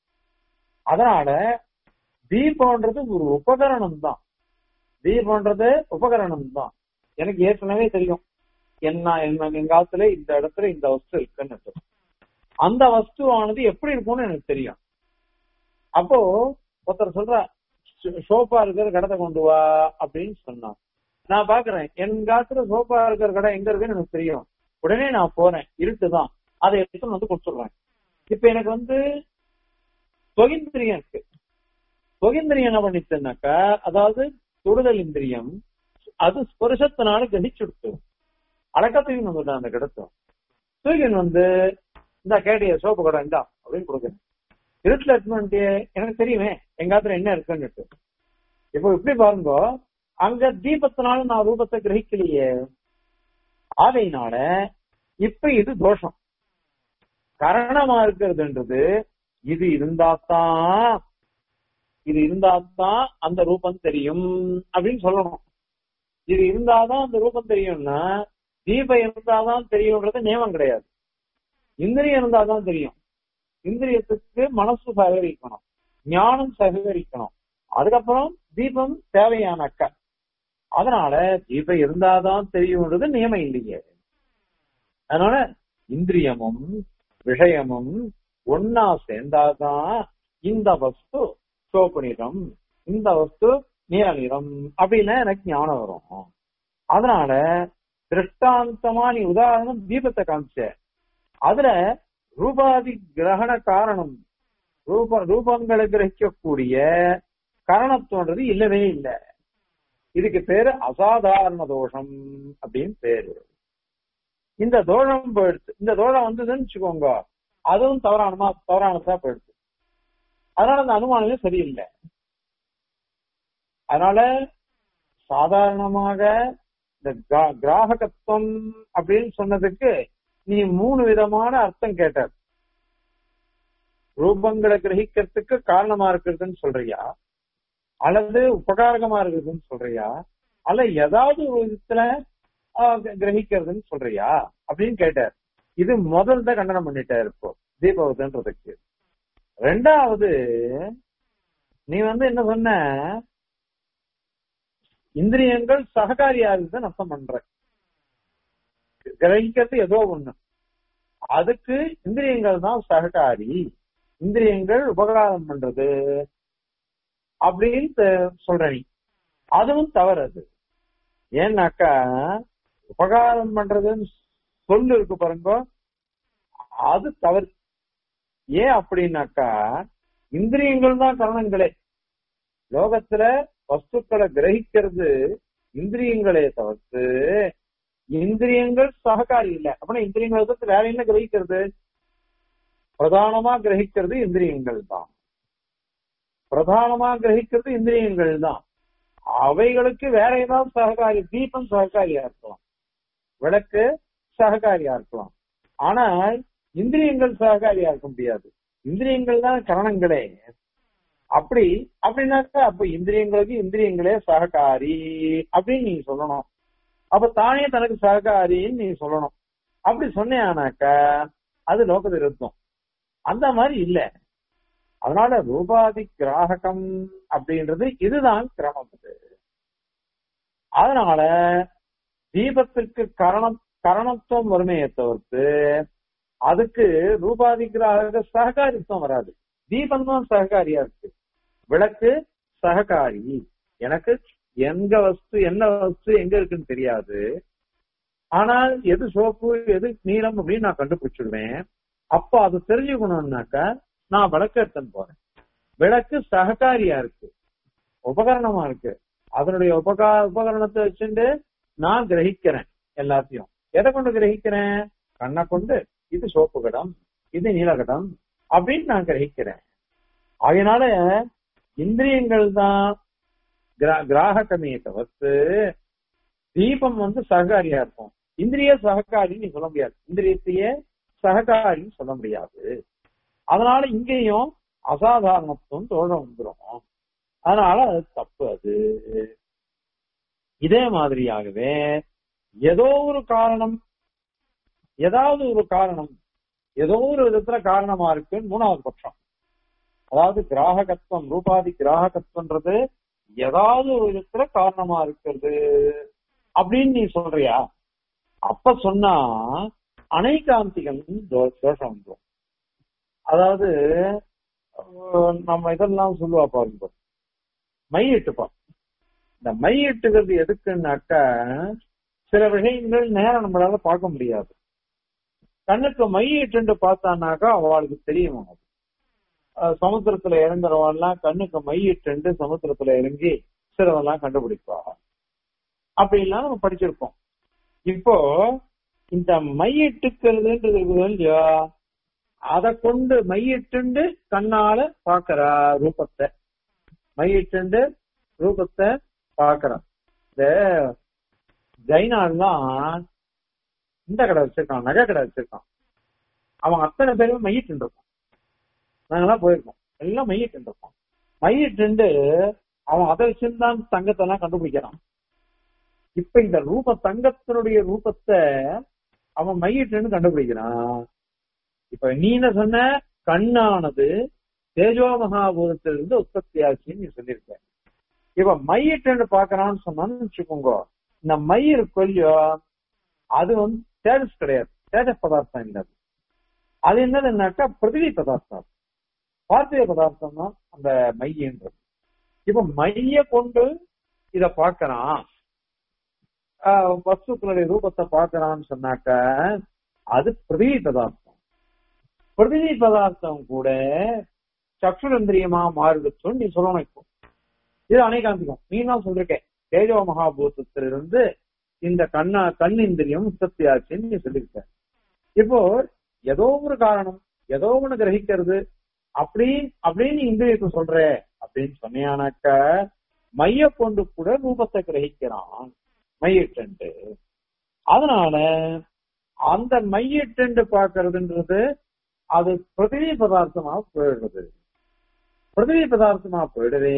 அதனால தீபம்ன்றது ஒரு உபகரணம் தான் தீபம்ன்றது உபகரணம் தான் எனக்கு ஏற்கனவே தெரியும் என்ன என்ன எங்காத்துல இந்த இடத்துல இந்த வஸ்து இருக்குன்னு அந்த வஸ்துவானது எப்படி இருக்கும்னு எனக்கு தெரியும் அப்போ ஒருத்தர் சொல்ற சோஃபா இருக்கிற கடத்தை கொண்டு வா அப்படின்னு சொன்னான் நான் பாக்குறேன் என் காத்துல சோஃபா இருக்கிற கடை எங்க இருக்குன்னு எனக்கு தெரியும் உடனே நான் போறேன் இருட்டுதான் அதை எடுத்து வந்து கொடுத்துடுறேன் இப்ப எனக்கு வந்து தொகிந்திரியம் இருக்கு தொகிந்திரியம் என்ன பண்ணிச்சுனாக்கா அதாவது தொடுதல் இந்திரியம் அது ஸ்பர்சத்தினால கிரகிச்சுடுத்து அடக்கத்தையும் வந்துட்டான் அந்த கிடத்தும் தூக்கின் வந்து இந்த கேட்டிய சோப்பு கடை இந்தா அப்படின்னு கொடுக்குறேன் இருட்டுல எடுத்துட்டு எனக்கு தெரியுமே எங்காத்துல என்ன இருக்குன்னு இப்போ இப்படி பாருங்க அங்க தீபத்தினால நான் ரூபத்தை கிரகிக்கலையே ஆதையினால இப்ப இது தோஷம் கரணமா இருக்கிறதுன்றது இது இருந்தாத்தான் இது இருந்தாத்தான் அந்த ரூபம் தெரியும் அப்படின்னு சொல்லணும் இது இருந்தாதான் அந்த ரூபம் தெரியும்னா தீபம் இருந்தாதான் தெரியும்ன்றது நியமம் கிடையாது இந்திரியம் இருந்தாதான் தெரியும் இந்திரியத்துக்கு மனசு சககரிக்கணும் ஞானம் சககரிக்கணும் அதுக்கப்புறம் தீபம் தேவையான அக்கா அதனால தீபம் இருந்தாதான் தெரியும்ன்றது நியமம் இல்லையே அதனால இந்திரியமும் விஷயமும் ஒன்னா சேர்ந்தாதான் இந்த வஸ்து சோப்பு நிறம் இந்த வஸ்து நீல நிறம் அப்படின்னா எனக்கு ஞானம் வரும் அதனால திருஷ்டாந்தமா நீ உதாரணம் தீபத்தை காமிச்ச அதுல ரூபாதி கிரகண காரணம் ரூப ரூபங்களை கிரகிக்கக்கூடிய காரணத்தோன்றது இல்லவே இல்லை இதுக்கு பேரு அசாதாரண தோஷம் அப்படின்னு பேரு இந்த தோஷம் போயிடுச்சு இந்த தோஷம் வந்ததுன்னு வச்சுக்கோங்க அதுவும் தவறானமா தவறானதா போயிடுச்சு அதனால அந்த அனுமானமே சரியில்லை அதனால சாதாரணமாக இந்த கிராககத்துவம் அப்படின்னு சொன்னதுக்கு நீ மூணு விதமான அர்த்தம் கேட்ட ரூபங்களை கிரகிக்கிறதுக்கு காரணமா இருக்கிறதுன்னு சொல்றியா அல்லது உபகாரகமா இருக்குதுன்னு சொல்றியா அல்ல ஏதாவது ஒரு விதத்துல கிரகிக்கிறதுன்னு சொல்றியா அப்படின்னு கேட்டார் இது முதல் தான் கண்டனம் பண்ணிட்டார் இப்போ தீபாவதுன்றதுக்கு ரெண்டாவது நீ வந்து என்ன சொன்ன இந்திரியங்கள் சககாரியா இருக்குதுன்னு அர்த்தம் பண்ற கிரகிக்கிறது ஏதோ ஒண்ணு அதுக்கு இந்திரியங்கள் தான் சககாரி இந்திரியங்கள் உபகாரம் பண்றது அப்படின்னு சொல்ற நீ அதுவும் தவறு அது ஏன்னாக்கா உபகாரம் பண்றதுன்னு சொல்லு இருக்கு பாருங்க அது தவறு ஏன் அப்படின்னாக்கா இந்திரியங்கள் தான் கரணங்களே லோகத்துல வஸ்துக்களை கிரகிக்கிறது இந்திரியங்களே தவிர்த்து இந்திரியங்கள் சககாரி இல்லை அப்படின்னா இந்திரியங்களை தவிர்த்து வேற என்ன கிரகிக்கிறது பிரதானமா கிரகிக்கிறது இந்திரியங்கள் தான் பிரதானமா கிரகிக்கிறது இந்திரியங்கள் தான் அவைகளுக்கு வேற ஏதாவது சககாரி தீபம் சககாரியா இருக்கலாம் விளக்கு சககாரியா இருக்கலாம் ஆனால் இந்திரியங்கள் சககாரியா இருக்க முடியாது இந்திரியங்கள் தான் கரணங்களே அப்படி அப்படின்னாக்கா அப்ப இந்திரியங்களுக்கு இந்திரியங்களே சககாரி அப்படின்னு நீங்க சொல்லணும் அப்ப தானே தனக்கு சககாரின்னு நீ சொல்லணும் அப்படி சொன்னேனாக்கா அது லோக விருத்தம் அந்த மாதிரி இல்ல அதனால ரூபாதி கிராககம் அப்படின்றது இதுதான் கிரமம் அது அதனால தீபத்திற்கு கரணம் கரணத்துவம் வறுமையை தவிர்த்து அதுக்கு ரூபாதி கிராக சககாரித்துவம் வராது தீபம் தான் சககாரியா இருக்கு விளக்கு சககாரி எனக்கு எங்க வஸ்து என்ன வஸ்து எங்க இருக்குன்னு தெரியாது ஆனால் எது சோப்பு எது நீளம் அப்படின்னு நான் கண்டுபிடிச்சிடுவேன் அப்ப அது தெரிஞ்சுக்கணும்னாக்கா நான் விளக்கு எடுத்துன்னு போறேன் விளக்கு சககாரியா இருக்கு உபகரணமா இருக்கு அதனுடைய உபகா உபகரணத்தை வச்சுட்டு நான் கிரகிக்கிறேன் எல்லாத்தையும் எதை கொண்டு கிரகிக்கிறேன் கண்ணை கொண்டு இது சோப்பு கடம் இது நீலகடம் அப்படின்னு நான் கிரகிக்கிறேன் அதனால இந்திரியங்கள் தான் கிராகமே தவிர்த்து தீபம் வந்து சககாரியா இருக்கும் இந்திரிய சககாரின்னு நீ சொல்ல முடியாது இந்திரியத்தையே சககாரின்னு சொல்ல முடியாது அதனால இங்கேயும் அசாதாரணத்துவம் தோழம் வந்துடும் அதனால அது தப்பு அது இதே மாதிரியாகவே ஏதோ ஒரு காரணம் ஏதாவது ஒரு காரணம் ஏதோ ஒரு விதத்துல காரணமா இருக்குன்னு மூணாவது பட்சம் அதாவது கிராககத்துவம் ரூபாதி கிராககத்துவன்றது ஏதாவது ஒரு விதத்துல காரணமா இருக்கிறது அப்படின்னு நீ சொல்றியா அப்ப சொன்னா அனைகாந்திகம் தோஷம் வந்துடும் அதாவது நம்ம இதெல்லாம் சொல்லுவா பாருங்க மையிட்டுப்பா இந்த மையிட்டுகிறது எதுக்குன்னாக்கா சில விஷயங்கள் நேரம் நம்மளால பார்க்க முடியாது கண்ணுக்கு மையிட்டு பார்த்தானாக்கா அவளுக்கு தெரியும் சமுத்திரத்துல இறங்குறவாள்லாம் கண்ணுக்கு மையிட்டு சமுத்திரத்துல இறங்கி சிலவெல்லாம் கண்டுபிடிப்பா அப்படின்லாம் நம்ம படிச்சிருக்கோம் இப்போ இந்த மையிட்டுக்கிறதுன்றது இருக்குது இல்லையா அதை கொண்டு மையிட்டு கண்ணால பாக்குறா ரூபத்தை மையிட்டு ரூபத்தை பாக்குறா இந்த ஜைனாலாம் இந்த கடை வச்சிருக்கான் நகை கடை வச்சிருக்கான் அவன் அத்தனை பேருமே மையிட்டு இருப்பான் நாங்கெல்லாம் போயிருக்கோம் எல்லாம் மையிட்டு இருப்பான் மையிட்டு அவன் அதை வச்சிருந்தான் தங்கத்தை எல்லாம் கண்டுபிடிக்கிறான் இப்ப இந்த ரூப தங்கத்தினுடைய ரூபத்தை அவன் மையிட்டுன்னு கண்டுபிடிக்கிறான் இப்ப நீ என்ன சொன்ன கண்ணானது தேஜோ மகாபூதத்திலிருந்து உற்பத்தி ஆச்சுன்னு நீ சொல்லியிருக்க இப்ப மையிட்டு பாக்குறான்னு சொன்னான்னு வச்சுக்கோங்க இந்த மை இருக்கு இல்லையோ அது வந்து தேஜஸ் கிடையாது தேஜஸ் பதார்த்தம் இல்லை அது என்னதுன்னாக்கா பிருத்திவி பதார்த்தம் பார்த்திவ பதார்த்தம் தான் அந்த மையன்றது இப்ப மைய கொண்டு இத பாக்குறான் வஸ்துக்களுடைய ரூபத்தை பாக்குறான்னு சொன்னாக்க அது பிருத்திவி பதார்த்தம் பிருத்திவி பதார்த்தம் கூட சக்ஷுரந்திரியமா மாறிடுச்சுன்னு நீ சொல்லணும் இப்போ இது அனைகாந்திகம் நீ தான் சொல்லிருக்க தேஜோ மகாபூதத்திலிருந்து இந்த கண்ணா கண் இந்திரியம் உற்பத்தி ஆச்சுன்னு நீ சொல்லியிருக்க இப்போ ஏதோ ஒரு காரணம் ஏதோ ஒண்ணு கிரகிக்கிறது அப்படி அப்படின்னு இந்திரியத்தை சொல்ற அப்படின்னு சொன்னியானாக்க மைய கொண்டு கூட ரூபத்தை கிரகிக்கிறான் மையிட்டு அதனால அந்த மையிட்டு பாக்குறதுன்றது அது பிரதிவி பதார்த்தமா போயிடுறது பிரதிவி பதார்த்தமா போயிடுவே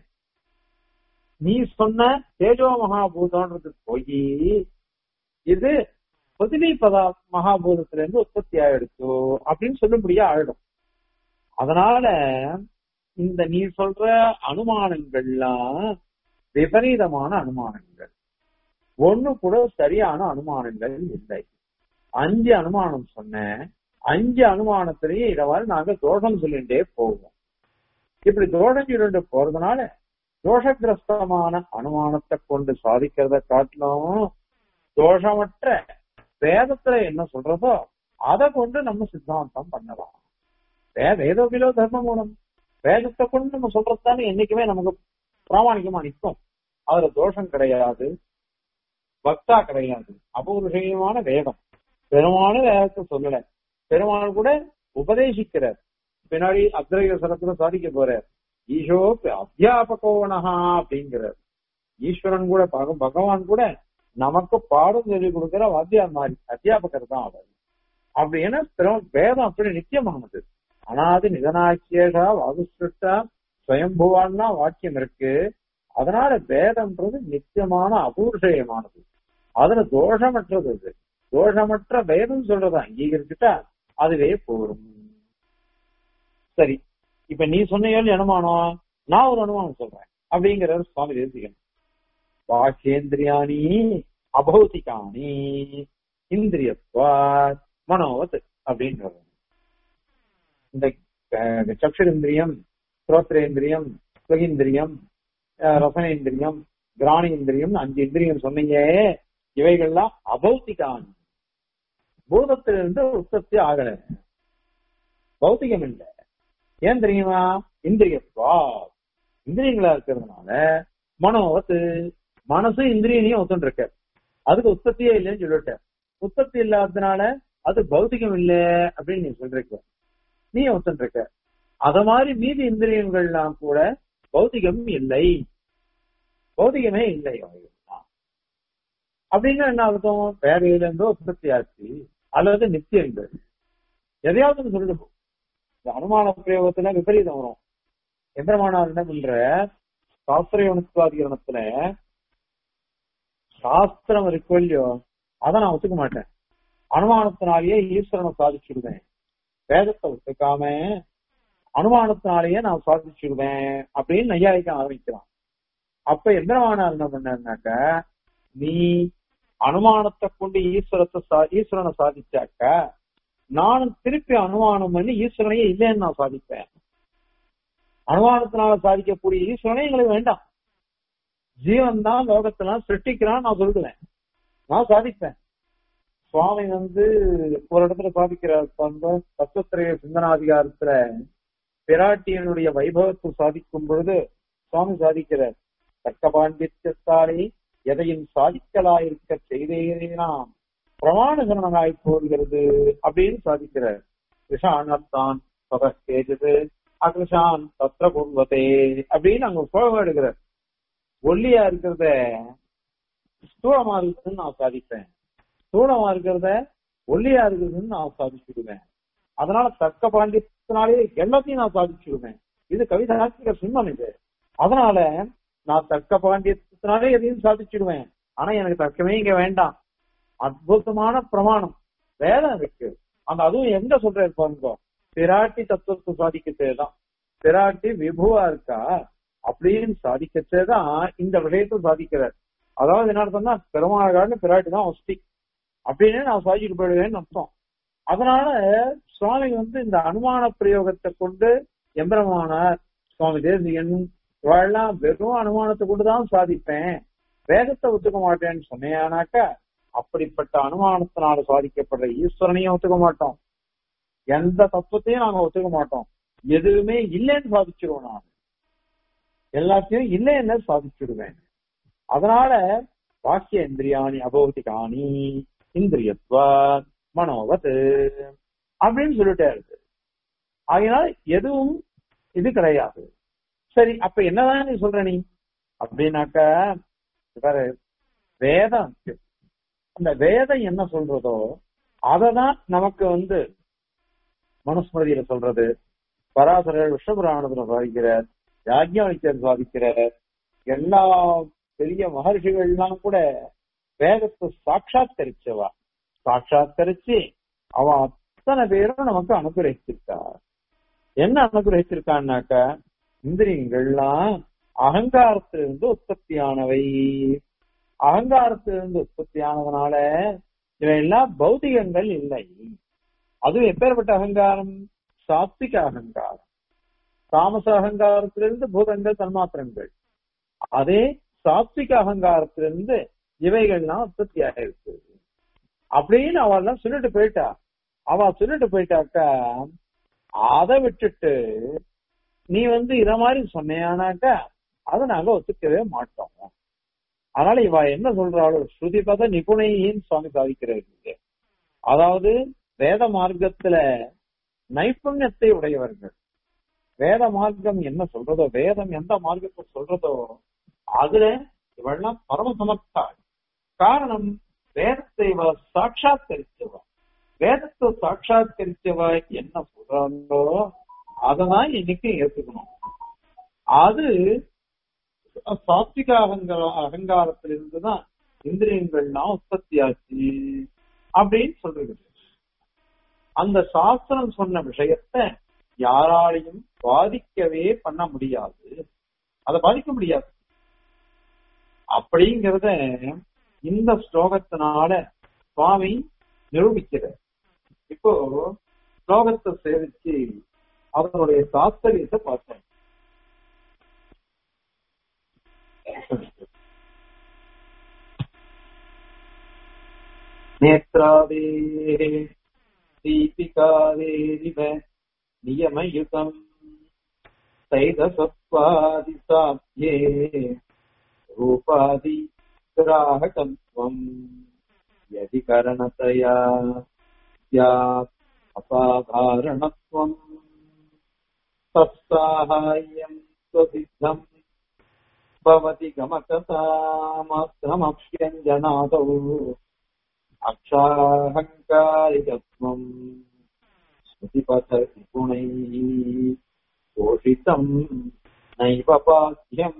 நீ சொன்ன தேஜோ மகாபூதம்ன்றது போய் இது பிரதிவி பதா மகாபூதத்துல இருந்து உற்பத்தி ஆயிடுச்சு அப்படின்னு சொல்லும்படியா ஆயிடும் அதனால இந்த நீ சொல்ற அனுமானங்கள்லாம் விபரீதமான அனுமானங்கள் ஒண்ணு கூட சரியான அனுமானங்கள் இல்லை அஞ்சு அனுமானம் சொன்னேன் அஞ்சு அனுமானத்திலேயே இதை நாங்க தோஷம் சொல்லிட்டே போவோம் இப்படி தோஷம் சொல்லிட்டு போறதுனால தோஷகிரஸ்தமான அனுமானத்தை கொண்டு சாதிக்கிறத காட்டிலும் தோஷமற்ற வேதத்துல என்ன சொல்றதோ அதை கொண்டு நம்ம சித்தாந்தம் பண்ணலாம் வேதோ கிலோ தர்ம மூலம் வேதத்தை கொண்டு நம்ம சொல்றதுதானே என்னைக்குமே நமக்கு பிராமணிகமா நிற்கும் அதுல தோஷம் கிடையாது பக்தா கிடையாது அபௌருஷயமான வேதம் பெருமானும் வேதத்தை சொல்லல பெருமாள் கூட உபதேசிக்கிறார் பின்னாடி அத்ரைய சரத்துல சாதிக்க போறார் ஈஷோ அத்தியாபகோணஹா அப்படிங்கிறார் ஈஸ்வரன் கூட பகவான் கூட நமக்கு பாடம் சொல்லி கொடுக்கிற வாத்தியார் மாதிரி அத்தியாபகர் தான் அவர் அப்படி ஏன்னா வேதம் அப்படி நித்தியமானது அனாதி நிதனாக்கியதா வாகுஸ்ருட்டா சுயம்புவான்னா வாக்கியம் இருக்கு அதனால வேதம்ன்றது நித்தியமான அபூர்ஷயமானது அதுல தோஷமற்றது அது தோஷமற்ற வேதம் சொல்றத அங்கீகரிச்சுட்டா அதுவே போரும் சரி இப்ப நீ சொன்னையோ அனுமானம் நான் ஒரு அனுமானம் சொல்றேன் அப்படிங்கிற சுவாமி தேசிகன் வாக்கேந்திரியாணி அபௌதிகாணி இந்திரியத்வா மனோவத் அப்படின்னு இந்த சக்ஷுரேந்திரியம் ஸ்ரோத்ரேந்திரியம் சுகேந்திரியம் ரசனேந்திரியம் கிராணேந்திரியம் அஞ்சு இந்திரியம் சொன்னீங்க இவைகள்லாம் அபௌத்திகான் பூதத்திலிருந்து உற்பத்தி ஆகல பௌத்திகம் இல்லை ஏன் தெரியுமா இந்திரியத்வா இந்திரியங்களா இருக்கிறதுனால மனோவத்து மனசு இந்திரியனையும் ஒத்துன்னு இருக்க அதுக்கு உற்பத்தியே இல்லைன்னு சொல்லிட்ட உற்பத்தி இல்லாததுனால அது பௌத்திகம் இல்லை அப்படின்னு நீ சொல்றீங்க நீ ஒத்துன்னு இருக்க அத மாதிரி மீதி இந்திரியங்கள்லாம் கூட பௌதிகம் இல்லை பௌதிகமே இல்லை அவைகள்லாம். அப்படின்னு என்ன அர்த்தம் வேற இருந்தோ உற்பத்தி ஆச்சு அல்லது நித்தியங்கள் எதையாவது ஒண்ணு சொல்லிட்டு போ. இந்த அனுமான பிரயோகத்துல விபரீதம் வரும் எந்திரமானார் என்ன பண்ற சாஸ்திரயோனத்துவாதிகரணத்துல சாஸ்திரம் இருக்கோ இல்லையோ அதை நான் ஒத்துக்க மாட்டேன் அனுமானத்தினாலேயே ஈஸ்வரனை சாதிச்சுடுவேன் வேதத்தை ஒத்துக்காம அனுமானத்தினாலேயே நான் சாதிச்சுடுவேன் அப்படின்னு நையாயிக்க ஆரம்பிக்கிறான் அப்ப எந்திரமானார் என்ன பண்ணாக்க நீ அனுமானத்தை கொண்டு ஈஸ்வரத்தை சா- ஈஸ்வரனை சாதிச்சாக்க நானும் திருப்பி அனுமானம் பண்ணி ஈஸ்வரனையே இல்லைன்னு நான் சாதிப்பேன் அனுமானத்தினால சாதிக்கக்கூடிய ஈஸ்வரனே எங்களுக்கு வேண்டாம் ஜீவன் தான் லோகத்தெல்லாம் சிருஷ்டிக்கிறான் நான் சொல்லுவேன் நான் சாதிப்பேன் சுவாமி வந்து ஒரு இடத்துல சாதிக்கிறார் அந்த தத்துவத்திரைய சிந்தனாதிகாரத்துல பிராட்டியனுடைய வைபவத்தை சாதிக்கும் பொழுது சுவாமி சாதிக்கிறார் தக்க பாண்டித்யத்தாலே எதையும் சாதிக்கலாயிருக்க செய்தேனாம் பிரமாணகரணனாய் போகிறது அப்படின்னு சாதிக்கிறார் விஷானத்தான் பகஸ்தேஜது அகிருஷான் தத்ர பூர்வதே அப்படின்னு அங்க சோகம் எடுக்கிறார் ஒல்லியா இருக்கிறத ஸ்தூலமா இருக்குதுன்னு நான் சாதிப்பேன் ஸ்தூலமா இருக்கிறத ஒல்லியா இருக்குதுன்னு நான் சாதிச்சுடுவேன் அதனால தக்க பாண்டியத்தினாலே எல்லாத்தையும் நான் சாதிச்சுடுவேன் இது கவிதாசிரியர சிம்மம் இது அதனால நான் தக்க பாண்டியத்தினாலே எதையும் சாதிச்சுடுவேன் ஆனா எனக்கு தர்க்கமே இங்க வேண்டாம் அற்புதமான பிரமாணம் வேதம் இருக்கு அந்த அதுவும் எங்க சொல்றாரு பாருங்க பிராட்டி தத்துவத்தை சாதிக்கச்சேதான் பிராட்டி விபுவா இருக்கா அப்படின்னு சாதிக்கச்சேதான் இந்த விஷயத்தை சாதிக்கிறார் அதாவது என்ன அர்த்தம்னா பெருமாள் பிராட்டி தான் வஸ்தி அப்படின்னு நான் சாதிச்சுட்டு போயிடுவேன்னு அர்த்தம் அதனால சுவாமி வந்து இந்த அனுமான பிரயோகத்தை கொண்டு எம்பெருமானார் சுவாமி தேசிகன் இவாள்லாம் வெறும் அனுமானத்தை கொண்டுதான் சாதிப்பேன் வேதத்தை ஒத்துக்க மாட்டேன்னு சொன்னேனாக்க அப்படிப்பட்ட அனுமானத்தினால சாதிக்கப்படுற ஈஸ்வரனையும் ஒத்துக்க மாட்டோம் எந்த தத்துவத்தையும் நாங்க ஒத்துக்க மாட்டோம் எதுவுமே இல்லைன்னு சாதிச்சிருவோம் நான் எல்லாத்தையும் இல்லைன்னு சாதிச்சிடுவேன் அதனால வாக்கிய இந்திரியாணி அபௌதிகாணி இந்திரியத்வா மனோவத் அப்படின்னு சொல்லிட்டாரு அதனால எதுவும் இது கிடையாது சரி அப்ப என்னதான் நீ சொல்ற நீ அப்படின்னாக்க பாரு வேதம் இருக்கு. அந்த வேதம் என்ன சொல்றதோ அததான் நமக்கு வந்து மனுஸ்மிருதியில சொல்றது பராசரர் விஷ்ணபுராணத்துல சாதிக்கிறார் யாஜ்ஞவனிக்கர் சாதிக்கிறார் எல்லா பெரிய மகர்ஷிகள்லாம் கூட வேதத்தை சாட்சாத்கரிச்சவா சாட்சாத்கரிச்சு அவ அத்தனை பேரும் நமக்கு அனுகிரகிச்சிருக்கார் என்ன அனுகிரகிச்சிருக்கான்னாக்க இந்திரியங்கள்லாம் அகங்காரத்திலிருந்து உற்பத்தியானவை அகங்காரத்திலிருந்து உற்பத்தியானதுனால இவையெல்லாம் பௌதிகங்கள் இல்லை அதுவும் எப்பேற்பட்ட அகங்காரம் சாத்விக அகங்காரம் தாமச அகங்காரத்திலிருந்து பூதங்கள் தன்மாத்திரங்கள் அதே சாத்விக அகங்காரத்திலிருந்து இவைகள்லாம் உற்பத்தி ஆயிருக்கு அப்படின்னு அவெல்லாம் சொல்லிட்டு போயிட்டா அவ சொல்லிட்டு போயிட்டாக்கா அதை விட்டுட்டு நீ வந்து இத மாதிரி சொன்னியானாக்கா அதை நாங்க ஒத்துக்கவே மாட்டோம் அதனால இவ என்ன சொல்றாளோ ஸ்ருதி பத நிபுணையின்னு சுவாமி சாதிக்கிறாரு அதாவது வேத மார்க்கத்துல நைப்புண்யத்தை உடையவர்கள் வேத மார்க்கம் என்ன சொல்றதோ வேதம் எந்த மார்க்கத்தை சொல்றதோ அதுல இவெல்லாம் பரம சமர்த்தாள் காரணம் வேதத்தை இவ சாட்சாத்கரிச்சவா வேதத்தை சாட்சாத்கரிச்சவா என்ன சொல்றாங்களோ அததான் இன்னைக்கு ஏத்துக்கணும் அது சாத்விக அகங்கார அகங்காரத்திலிருந்து தான் இந்திரியங்கள்லாம் உற்பத்தி ஆச்சு அப்படின்னு சொல்றது அந்த சாஸ்திரம் சொன்ன விஷயத்த யாராலையும் பாதிக்கவே பண்ண முடியாது அதை பாதிக்க முடியாது அப்படிங்கறத இந்த ஸ்லோகத்தினால சுவாமி நிரூபிக்கிறார் இப்போ ஸ்லோகத்தை சேவிச்சு அவருடைய தாத்பரியத்தை பார்த்தோம் நேத்ராதே दीपिकादेरिव नियमयुतम् तैदसत्त्वादिसाध्ये रूपादि ग्राहकत्वम् यदि करणतया स्यात् असाधारणत्वम् तत्साहाय्यम् स्वसिद्धम् भवति गमकतामात्रमप्यञ्जनादौ अक्षाहङ्कारिकत्वम् स्मृतिपथनिपुणैः पोषितम् नैव பாத்தியம்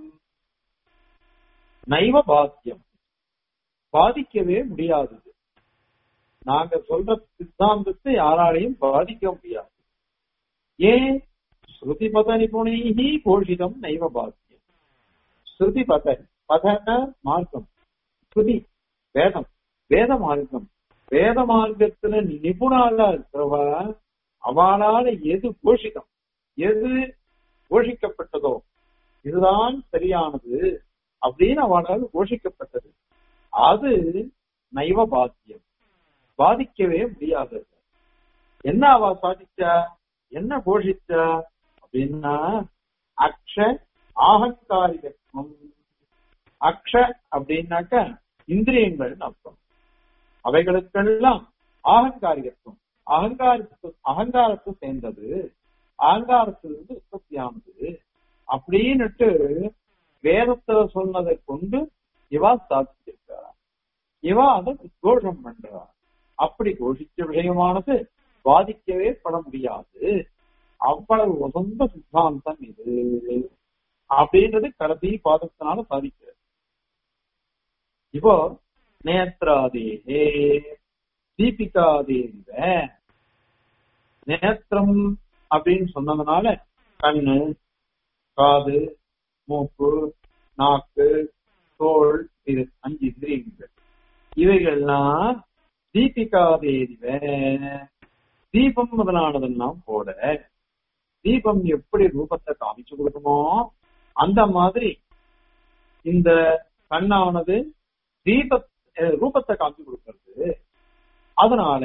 நைவ பாத்தியம் பாதிக்கவே முடியாதது நாங்க சொல்ற சித்தாந்தத்தை யாராலையும் பாதிக்க முடியாது ஏன் ஸ்ருதி பத நிபுணைஹி போஷிதம் நைவ பாத்தியம் ஸ்ருதி பத பதன மார்க்கம் ஸ்ருதி வேதம் வேத மார்க்கம் வேத மார்க்கத்துல நிபுணாலா இருக்கிறவ அவளால எது போஷிதம் எது போஷிக்கப்பட்டதோ இதுதான் சரியானது அப்படின்னு அவளால் போஷிக்கப்பட்டது அது நைவ பாத்தியம் பாதிக்கவே முடியாதது என்ன அவ சாதிச்சா என்ன போஷிச்சா அப்படின்னா அக்ஷ ஆகங்காரிகத்துவம் அக்ஷ அப்படின்னாக்க இந்திரியங்கள் அர்த்தம் அவைகளுக்கெல்லாம் ஆகங்காரிகத்துவம் அகங்காரத்து அகங்காரத்தை சேர்ந்தது அகங்காரத்திலிருந்து உற்பத்தியானது அப்படின்னுட்டு வேதத்துல சொன்னதை கொண்டு இவா சாதிச்சிருக்கா இவா அதை கோஷம் பண்றா அப்படி கோஷிச்ச விஷயமானது பாதிக்கவே பட முடியாது அவ்வளவு உசந்த சித்தாந்தம் இது அப்படின்றது கடைசி பாதத்தினால சாதிக்கிறது இப்போ நேத்ராதேகே தீபிகாதேவிவ நேத்திரம் அப்படின்னு சொன்னதுனால கண்ணு காது மூக்கு நாக்கு தோல் இது அஞ்சு இந்திரியங்கள் இவைகள்லாம் தீபிகாதேவிவ தீபம் முதலானதெல்லாம் போட தீபம் எப்படி ரூபத்தை காமிச்சு கொடுக்குமோ அந்த மாதிரி இந்த கண்ணானது தீப ரூபத்தை காமிச்சு கொடுக்கிறது அதனால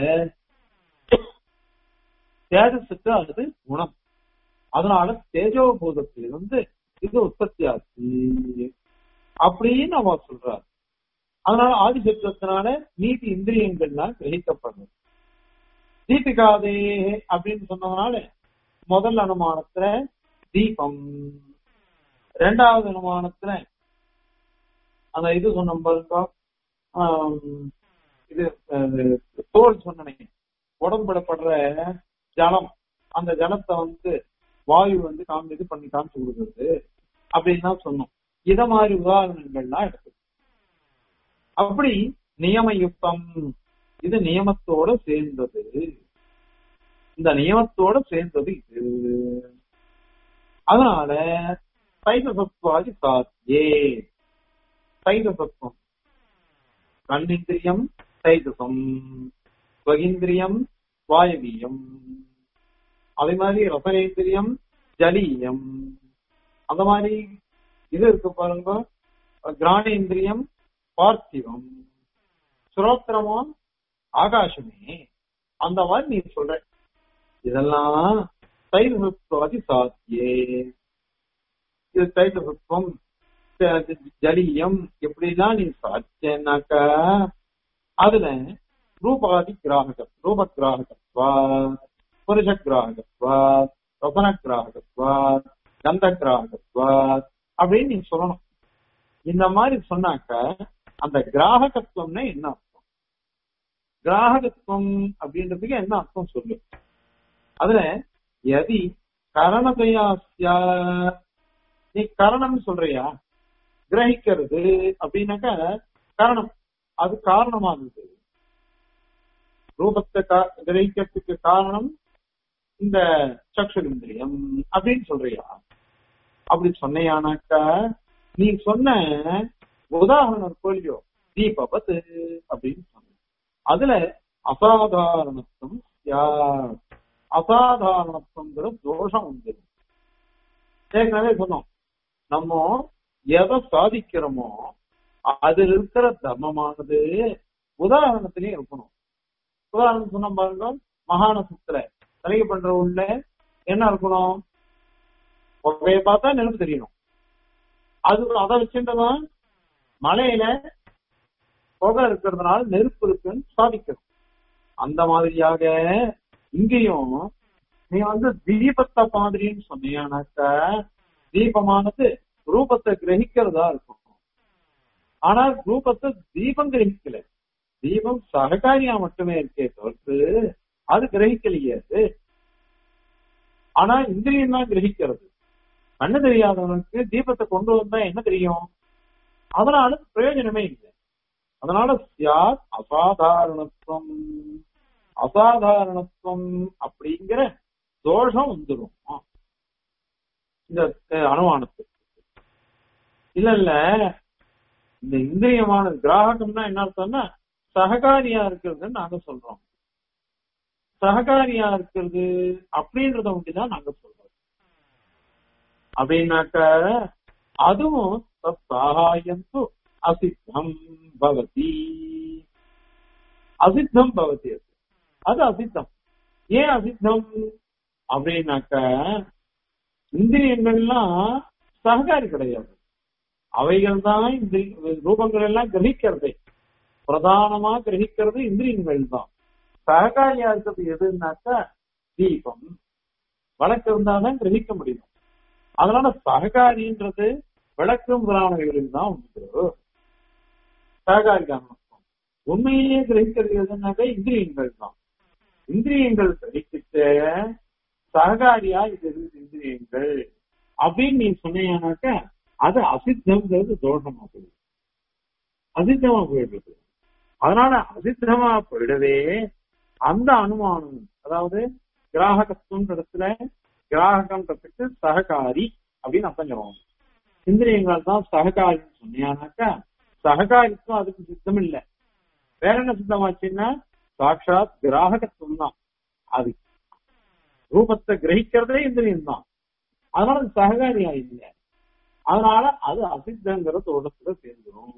தேஜஸுக்கு அது குணம் அதனால தேஜோபூதத்திலிருந்து இது உற்பத்தி ஆச்சு அப்படின்னு அவ சொல்றாரு அதனால ஆதிசத்துவத்தினால நீதி இந்திரியங்கள்லாம் கிரகிக்கப்படுது தீபிகாதே அப்படின்னு சொன்னதுனால முதல் அனுமானத்துல தீபம் ரெண்டாவது அனுமானத்துல அந்த இது சொன்ன பாருங்க இது தோல் சொன்னேன் உடம்புடப்படுற ஜலம் அந்த ஜலத்தை வந்து வாயு வந்து காமி இது பண்ணி காமிச்சு கொடுக்குறது அப்படின்னு தான் சொன்னோம் இத மாதிரி உதாரணங்கள்லாம் எடுத்து அப்படி நியமயுக்தம் இது நியமத்தோட சேர்ந்தது இந்த நியமத்தோட சேர்ந்தது இது அதனால சைதசத்வாதி சாத்தியே சைதசத்துவம் கண்ணிந்திரியம் சைதசம் ஸ்வகிந்திரியம் வாயவீயம் அதே மாதிரி ரசனேந்திரியம் ஜலீயம் அந்த மாதிரி இது இருக்கு பாருங்க கிராணேந்திரியம் பார்த்திவம் சுரோத்திரமோ ஆகாசமே அந்த மாதிரி நீ சொல்ற இதெல்லாம் தைரசத்வாதி சாத்தியே இது தைரசத்துவம் ஜலியம் எப்படிலாம் நீ சாத்தியனாக்கா அதுல ரூபாதி கிராகக ரூப கிராககத்வா புருஷ கிராககத்வா ரசன கிராககத்வா கந்த கிராககத்வா அப்படின்னு நீ சொல்லணும் இந்த மாதிரி சொன்னாக்க அந்த கிராககத்துவம்னா என்ன அர்த்தம் கிராககத்துவம் அப்படின்றதுக்கு என்ன அர்த்தம் சொல்லு அதுல எதி கரணதையாசியா நீ கரணம் சொல்றியா கிரகிக்கிறது அப்படின்னாக்கா காரணம் அது காரணமாகுது ரூபத்தை கிரகிக்கிறதுக்கு காரணம் இந்த சக்ஷுரிந்திரியம் அப்படின்னு சொல்றியா அப்படி சொன்னையானாக்கா நீ சொன்ன உதாரணம் கோழியோ தீபபத்து அப்படின்னு சொன்ன அதுல அசாதாரணத்துவம் யார் அசாதாரணத்துவங்கிற தோஷம் உண்டு ஏற்கனவே சொன்னோம் நம்ம எதை சாதிக்கிறோமோ அதில் இருக்கிற தர்மமானது உதாரணத்திலேயே இருக்கணும் உதாரணம் சொன்ன பாருங்க மகானசத்துல தலையை பண்ற உள்ள என்ன இருக்கணும் புகையை பார்த்தா நெருப்பு தெரியணும் அது அதை வச்சுட்டுதான் மலையில புகை இருக்கிறதுனால நெருப்பு இருக்குன்னு சாதிக்கணும் அந்த மாதிரியாக இங்கேயும் நீ வந்து தீபத்தை மாதிரின்னு சொன்னீங்கன்னாக்க தீபமானது ரூபத்தை கிரகிக்கிறதா இருக்கும் ஆனால் ரூபத்தை தீபம் கிரகிக்கல தீபம் சககாரியா மட்டுமே இருக்கே தவிர்த்து அது கிரகிக்கலையே அது ஆனா இந்திரியம் தான் கிரகிக்கிறது கண்ணு தெரியாதவனுக்கு தீபத்தை கொண்டு வந்தா என்ன தெரியும் அதனால பிரயோஜனமே இல்லை அதனால சியாத் அசாதாரணத்துவம் அசாதாரணத்துவம் அப்படிங்கிற தோஷம் வந்துடும் இந்த அஹ், அனுமானத்துக்கு இல்ல இல்ல இந்த இந்திரியமான கிராகம்னா என்ன அர்த்தம்னா சககாரியா இருக்கிறதுன்னு நாங்க சொல்றோம் சககாரியா இருக்கிறது அப்படின்றத மட்டும்தான் நாங்க சொல்றோம் அப்படின்னாக்க அதுவும் சகாயம் அசித்தம் பவதி அசித்தம் பவதி அது. அது அசித்தம் ஏன் அசித்தம் அப்படின்னாக்க இந்திரியங்கள்லாம் சககாரி கிடையாது அவைகள் தான் இந்த ரூபங்கள் எல்லாம் கிரகிக்கிறதை பிரதானமா கிரகிக்கிறது இந்திரியங்கள் தான் சககாரியா இருக்கிறது எதுன்னாக்கா தீபம் வழக்கு இருந்தாதான் கிரகிக்க முடியும் அதனால சககாரின்றது விளக்கு முதலானவைகளில் தான் உண்டு சககாரி காரணம் உண்மையிலேயே கிரகிக்கிறது எதுனாக்கா இந்திரியங்கள் தான் இந்திரியங்கள் கிரகிக்கிட்ட சககாரியா இது இருக்குது இந்திரியங்கள் அப்படின்னு நீ சொன்னீங்கன்னாக்க அது அசித்தம்ங்கிறது தோஷமா போயிடுது அசித்தமா போயிடுறது அதனால அசித்தமா போயிடவே அந்த அனுமானம் அதாவது கிராகத்துவம் இடத்துல கிராகன்றதுக்கு சககாரி அப்படின்னு அர்த்தம் சொல்லுவாங்க இந்திரியங்கள் தான் சககாரின்னு சொன்னீங்கன்னாக்கா சககாரித்துவம் அதுக்கு சித்தம் இல்ல வேற என்ன சித்தமாச்சுன்னா சாட்சாத் கிராகத்துவம் தான் அது ரூபத்தை கிரகிக்கிறதே இந்திரியம் தான் அதனால அது சககாரியா இல்லை அதனால அது அசித்தங்கிற தோட்டத்துல சேர்ந்துடும்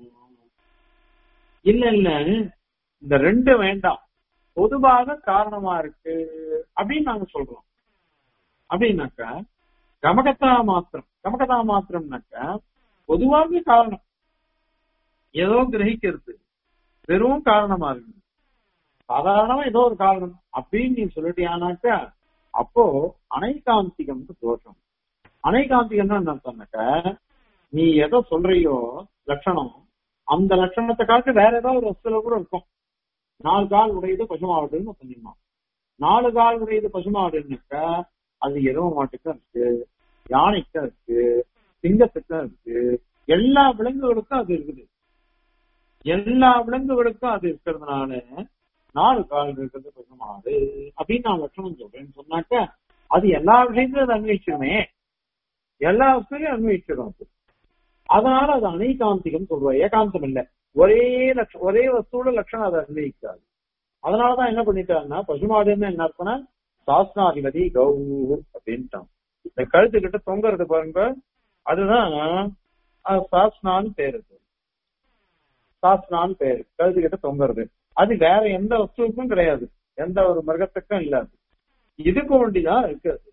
இல்ல இல்ல இந்த ரெண்டு வேண்டாம் பொதுவாக காரணமா இருக்கு அப்படின்னு நாங்க சொல்றோம் அப்படின்னாக்கா கமகத்தா மாத்திரம் கமகத்தா மாத்திரம்னாக்கா பொதுவாக காரணம் ஏதோ கிரகிக்கிறது வெறும் காரணமா இருக்கு சாதாரணமா ஏதோ ஒரு காரணம் அப்படின்னு நீ சொல்லிட்டியானாக்கா அப்போ அனைகாந்திகம்னு தோஷம் அனைகாந்திகம்னா என்ன சொன்னாக்க நீ எதை சொல்றியோ லட்சணம் அந்த லட்சணத்தை காட்டு வேற ஏதாவது ஒரு வஸ்துல கூட இருக்கும் நாலு கால் உடையது பசுமாடுன்னு சொன்னீங்க நாலு கால் உடையது பசுமாடுன்னாக்க அது எருவ மாட்டுக்கும் இருக்கு யானைக்கும் இருக்கு சிங்கத்துக்கும் இருக்கு எல்லா விலங்குகளுக்கும் அது இருக்குது எல்லா விலங்குகளுக்கும் அது இருக்கிறதுனால நாலு கால் இருக்கிறது பசுமாடு அப்படின்னு நான் லட்சணம் சொல்றேன்னு சொன்னாக்க அது எல்லா விஷயத்திலும் அது அன்வயிச்சிருமே எல்லா வசதியும் அன்வயிச்சிடும் அது அதனால அது அனைகாந்திகம் சொல்றோம் ஏகாந்தம் இல்ல ஒரே லட்ச ஒரே வஸ்துவோட லட்சணம் அதை அன்வயிக்காது அதனாலதான் என்ன பண்ணிட்டாங்கன்னா பசுமாடுன்னு என்ன அர்த்தம்னா சாஸ்திராதிபதி கௌ அப்படின்ட்டான் இந்த கழுத்து கிட்ட தொங்குறது பாருங்க அதுதான் அஹ், சாஸ்னான்னு பேரு சாஸ்னான்னு பேரு கழுத்து கிட்ட தொங்குறது அது வேற எந்த வஸ்துவுக்கும் கிடையாது எந்த ஒரு மிருகத்துக்கும் இல்லாது இதுக்கு ஒண்டிதான் இருக்கு அது.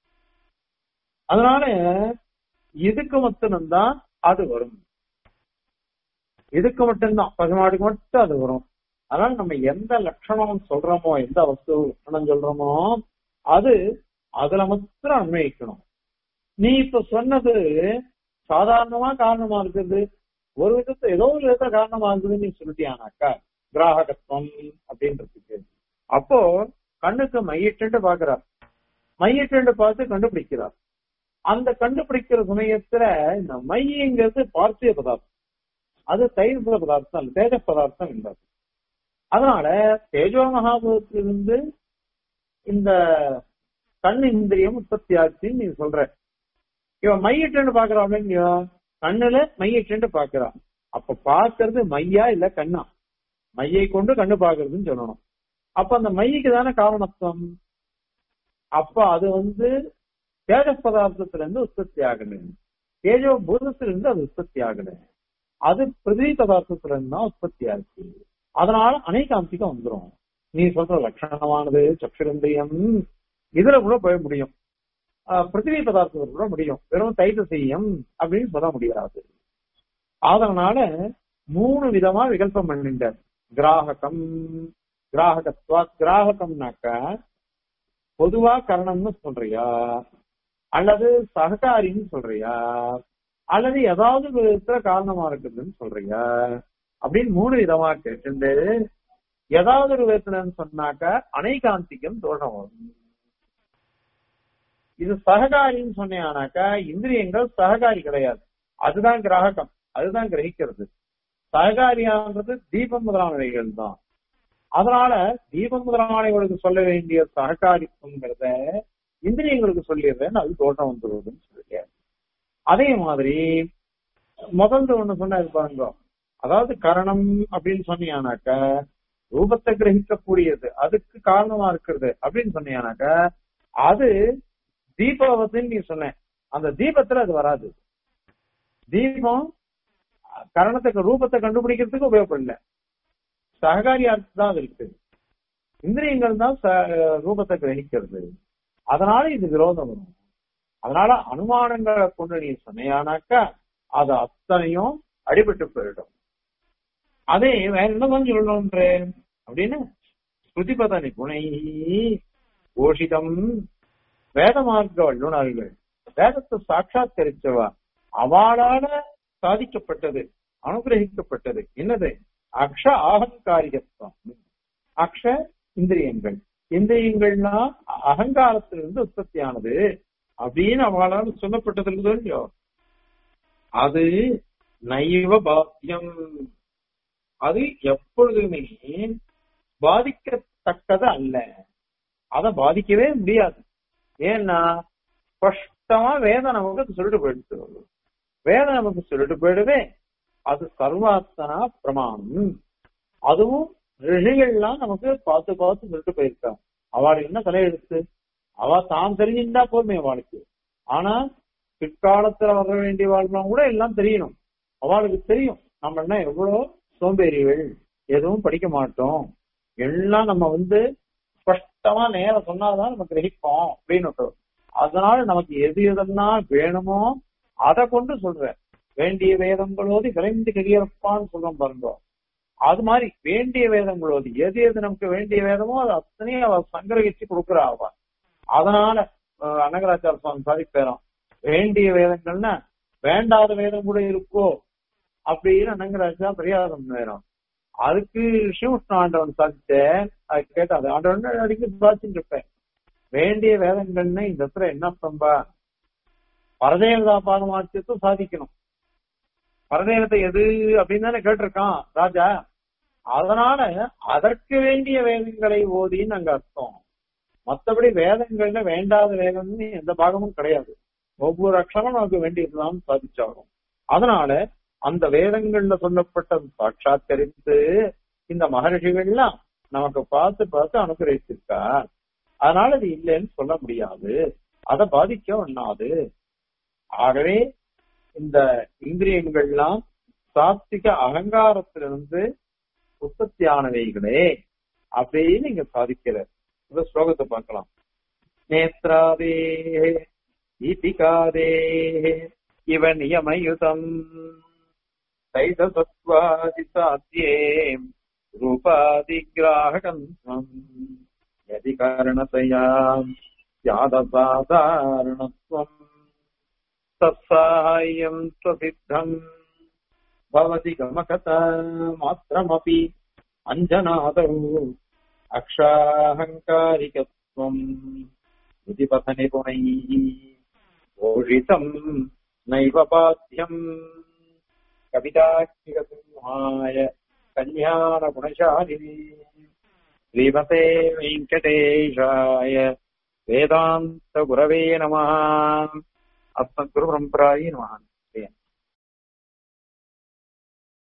அதனால இதுக்கு மட்டும்தான் அது வரும் இதுக்கு மட்டும்தான் பசுமாடுக்கு மட்டும் அது வரும் அதனால நம்ம எந்த லட்சணம் சொல்றோமோ எந்த வஸ்து லட்சணம் சொல்றோமோ அது அதுல மாத்திரம் அன்வயிக்கணும் நீ இப்ப சொன்னது சாதாரணமா காரணமா இருக்குது ஒரு விதத்துல ஏதோ ஒரு விதத்துல காரணமா இருக்குதுன்னு நீ சொல்லிட்டியானாக்கா கிராகத்துவம் அப்படின்றதுக்கு அப்போ கண்ணுக்கு மையிட்டு பாக்குறார் மையிட்டு பார்த்து கண்டுபிடிக்கிறார் அந்த கண்டுபிடிக்கிற சமயத்துல இந்த மையங்கிறது பார்த்திய பதார்த்தம் அது தைர் பதார்த்தம் இல்ல தேஜ பதார்த்தம் இல்லை அதனால தேஜோ மகாபூதத்திலிருந்து இந்த கண் இந்திரியம் உற்பத்தி ஆச்சுன்னு நீ சொல்ற இவன் மையிட்டு பாக்குறான் இல்லையோ கண்ணுல மையிட்டு பாக்குறான் அப்ப பாக்குறது மையா இல்ல கண்ணா மையை கொண்டு கண்ணு பாக்குறதுன்னு சொல்லணும் அப்ப அந்த மைக்கு தானே காரணத்துவம் அப்ப அது வந்து தேஜ பதார்த்தத்துல இருந்து உற்பத்தி ஆகணும் தேஜோ பூதத்துல இருந்து அது உற்பத்தி ஆகல அது பிருதிவி பதார்த்தத்துல இருந்து தான் உற்பத்தி ஆச்சு அதனால அனைகாந்திகம் வந்துரும் நீ சொல்ற லட்சணமானது சக்ஷரந்திரியம் இதுல கூட போய் முடியும் ஆஹ் பிருத்திவி பதார்த்தத்துல கூட முடியும் வெறும் தைத்தசியம் அப்படின்னு சொல்ல முடியாது அதனால மூணு விதமா விகல்பம் பண்ணிட்டார் கிராககம் கிராககத்வா கிராககம்னாக்க பொதுவா கரணம்னு சொல்றியா அல்லது சககாரின்னு சொல்றியா அல்லது ஏதாவது விதத்துல காரணமா இருக்குதுன்னு சொல்றியா அப்படின்னு மூணு விதமா கேட்டு ஏதாவது ஒரு விதத்துலன்னு சொன்னாக்க அனைகாந்திக்கம் தோஷம் வரும் இது சககாரின்னு சொன்னேனாக்கா இந்திரியங்கள் சககாரி கிடையாது அதுதான் கிராககம் அதுதான் கிரகிக்கிறது சககாரியான்றது தீபம் முதலானவைகள் தான் அதனால தீபம் முதலானவர்களுக்கு சொல்ல வேண்டிய சககாரித்துவங்கிறத இந்திரியங்களுக்கு சொல்லிடுறேன்னு அது தோட்டம் வந்துருவதுன்னு சொல்லியா அதே மாதிரி முதல்ல ஒண்ணு சொன்னாரு பாருங்க அதாவது கரணம் அப்படின்னு சொன்னீங்கன்னாக்க ரூபத்தை கிரகிக்கக்கூடியது அதுக்கு காரணமா இருக்கிறது அப்படின்னு சொன்னீங்கன்னாக்க அது தீபாவத்தின்னு நீ சொன்ன அந்த தீபத்துல அது வராது தீபம் கரணத்துக்கு ரூபத்தை கண்டுபிடிக்கிறதுக்கு உபயோகப்படல சககாரி அர்த்தம் தான் அது இருக்கு இந்திரியங்கள் தான் ரூபத்தை கிரகிக்கிறது அதனால இது விரோதம் வரும் அதனால அனுமானங்களை கொண்டு நீ சொன்னையானாக்கா அது அத்தனையும் அடிபட்டு போயிடும் அதே வேற என்ன சொல்லணும்ன்ற அப்படின்னு ஸ்ருதிபத நிபுணை கோஷிதம் வேத மார்க்க வல்லுநர்கள் வேதத்தை சாட்சாத்கரிச்சவா அவளால சாதிக்கப்பட்டது அனுகிரகிக்கப்பட்டது என்னது அக்ஷ ஆகங்காரிகத்துவம் அக்ஷ இந்திரியங்கள் இந்திரியங்கள்னா அகங்காரத்திலிருந்து உற்பத்தியானது அப்படின்னு அவளால் சொல்லப்பட்டது இல்லையோ அது நைவ பாத்தியம் அது எப்பொழுதுமே பாதிக்கத்தக்கது அல்ல அத பாதிக்கவே முடியாது ஏன்னா ஸ்பஷ்டமா வேதம் நமக்கு சொல்லிட்டு போயிடுச்சு வேதம் நமக்கு சொல்லிட்டு போயிடுவே அது சர்வாத்தனா பிரமாணம் அதுவும் ரிஷிகள்லாம் நமக்கு பார்த்து பார்த்து சொல்லிட்டு போயிருக்காங்க அவளுக்கு என்ன தலையெடுத்து அவ தான் தெரிஞ்சிருந்தா போதுமே அவளுக்கு ஆனா பிற்காலத்துல வர வேண்டிய வாழ்லாம் கூட எல்லாம் தெரியணும் அவளுக்கு தெரியும் நம்ம என்ன எவ்வளவு சோம்பேறிகள் எதுவும் படிக்க மாட்டோம் எல்லாம் நம்ம வந்து ஸ்பஷ்டமா நேரம் சொன்னாதான் நம்ம கிரகிப்போம் அப்படின்னு அதனால நமக்கு எது எதெல்லாம் வேணுமோ அதை கொண்டு சொல்ற வேண்டிய வேதங்களோது விரைந்து கரியப்பான்னு சொல்றோம் பாருங்க அது மாதிரி வேண்டிய வேதங்களோது எது எது நமக்கு வேண்டிய வேதமோ அது அத்தனையும் அவ சங்கிரகிச்சு கொடுக்குறா அவ அதனால அனகராச்சார சுவாமி சாதிப்பேரும் வேண்டிய வேதங்கள்னா வேண்டாத வேதம் கூட இருக்கோ அப்படின்னு அனங்கராஜா பிரியாதம் நேரம் அதுக்கு ஸ்ரீமுஷ்ண ஆண்டவன் சாதிச்சேன் அது கேட்டாது ஆண்டவன் அடிக்கடி சாதிச்சுட்டு இருப்பேன் வேண்டிய வேதங்கள்னு இந்த இடத்துல என்ன பம்பா பரதேவதா பாதமாச்சத்தும் சாதிக்கணும் பரதேவத்தை எது அப்படின்னு தானே கேட்டிருக்கான் ராஜா அதனால அதற்கு வேண்டிய வேதங்களை ஓதின்னு அங்க அர்த்தம் மத்தபடி வேதங்கள்ல வேண்டாத வேதம்னு எந்த பாகமும் கிடையாது ஒவ்வொரு அக்ஷரம் நமக்கு வேண்டியதுதான் சாதிச்சாகும் அதனால அந்த வேதங்கள்ல சொல்லப்பட்ட சாட்சாத்கரித்து இந்த மகர்ஷிகள்லாம் நமக்கு பார்த்து பார்த்து அனுகிரகிச்சிருக்கா அதனால அது இல்லைன்னு சொல்ல முடியாது அதை பாதிக்க ஒண்ணாது ஆகவே இந்த இந்திரியங்கள்லாம் சாத்விக அகங்காரத்திலிருந்து உற்பத்தியானவைகளே அப்படின்னு இங்க சாதிக்கிற இந்த ஸ்லோகத்தை பார்க்கலாம் நேத்ராதே ஈபிகாதே இவ நியமயுதம் தைதசத்வாதி சாத்தியே ரூபாதிகிராககம் யதி காரணதயா யாதசாதாரணத்வம் तत्साहाय्यम् स्वसिद्धम् भवति गमकता मात्रमपि अञ्जनादौ अक्षाहङ्कारिकत्वम् इति पथनिपुणैः घोषितम् नैव पाठ्यम् कवितात्मिकसिंहाय कल्याणगुणशालिनी श्रीमते वेङ्कटेशाय वेदान्तगुरवे नमः अस्मद्गुरुपरम्परायै नमः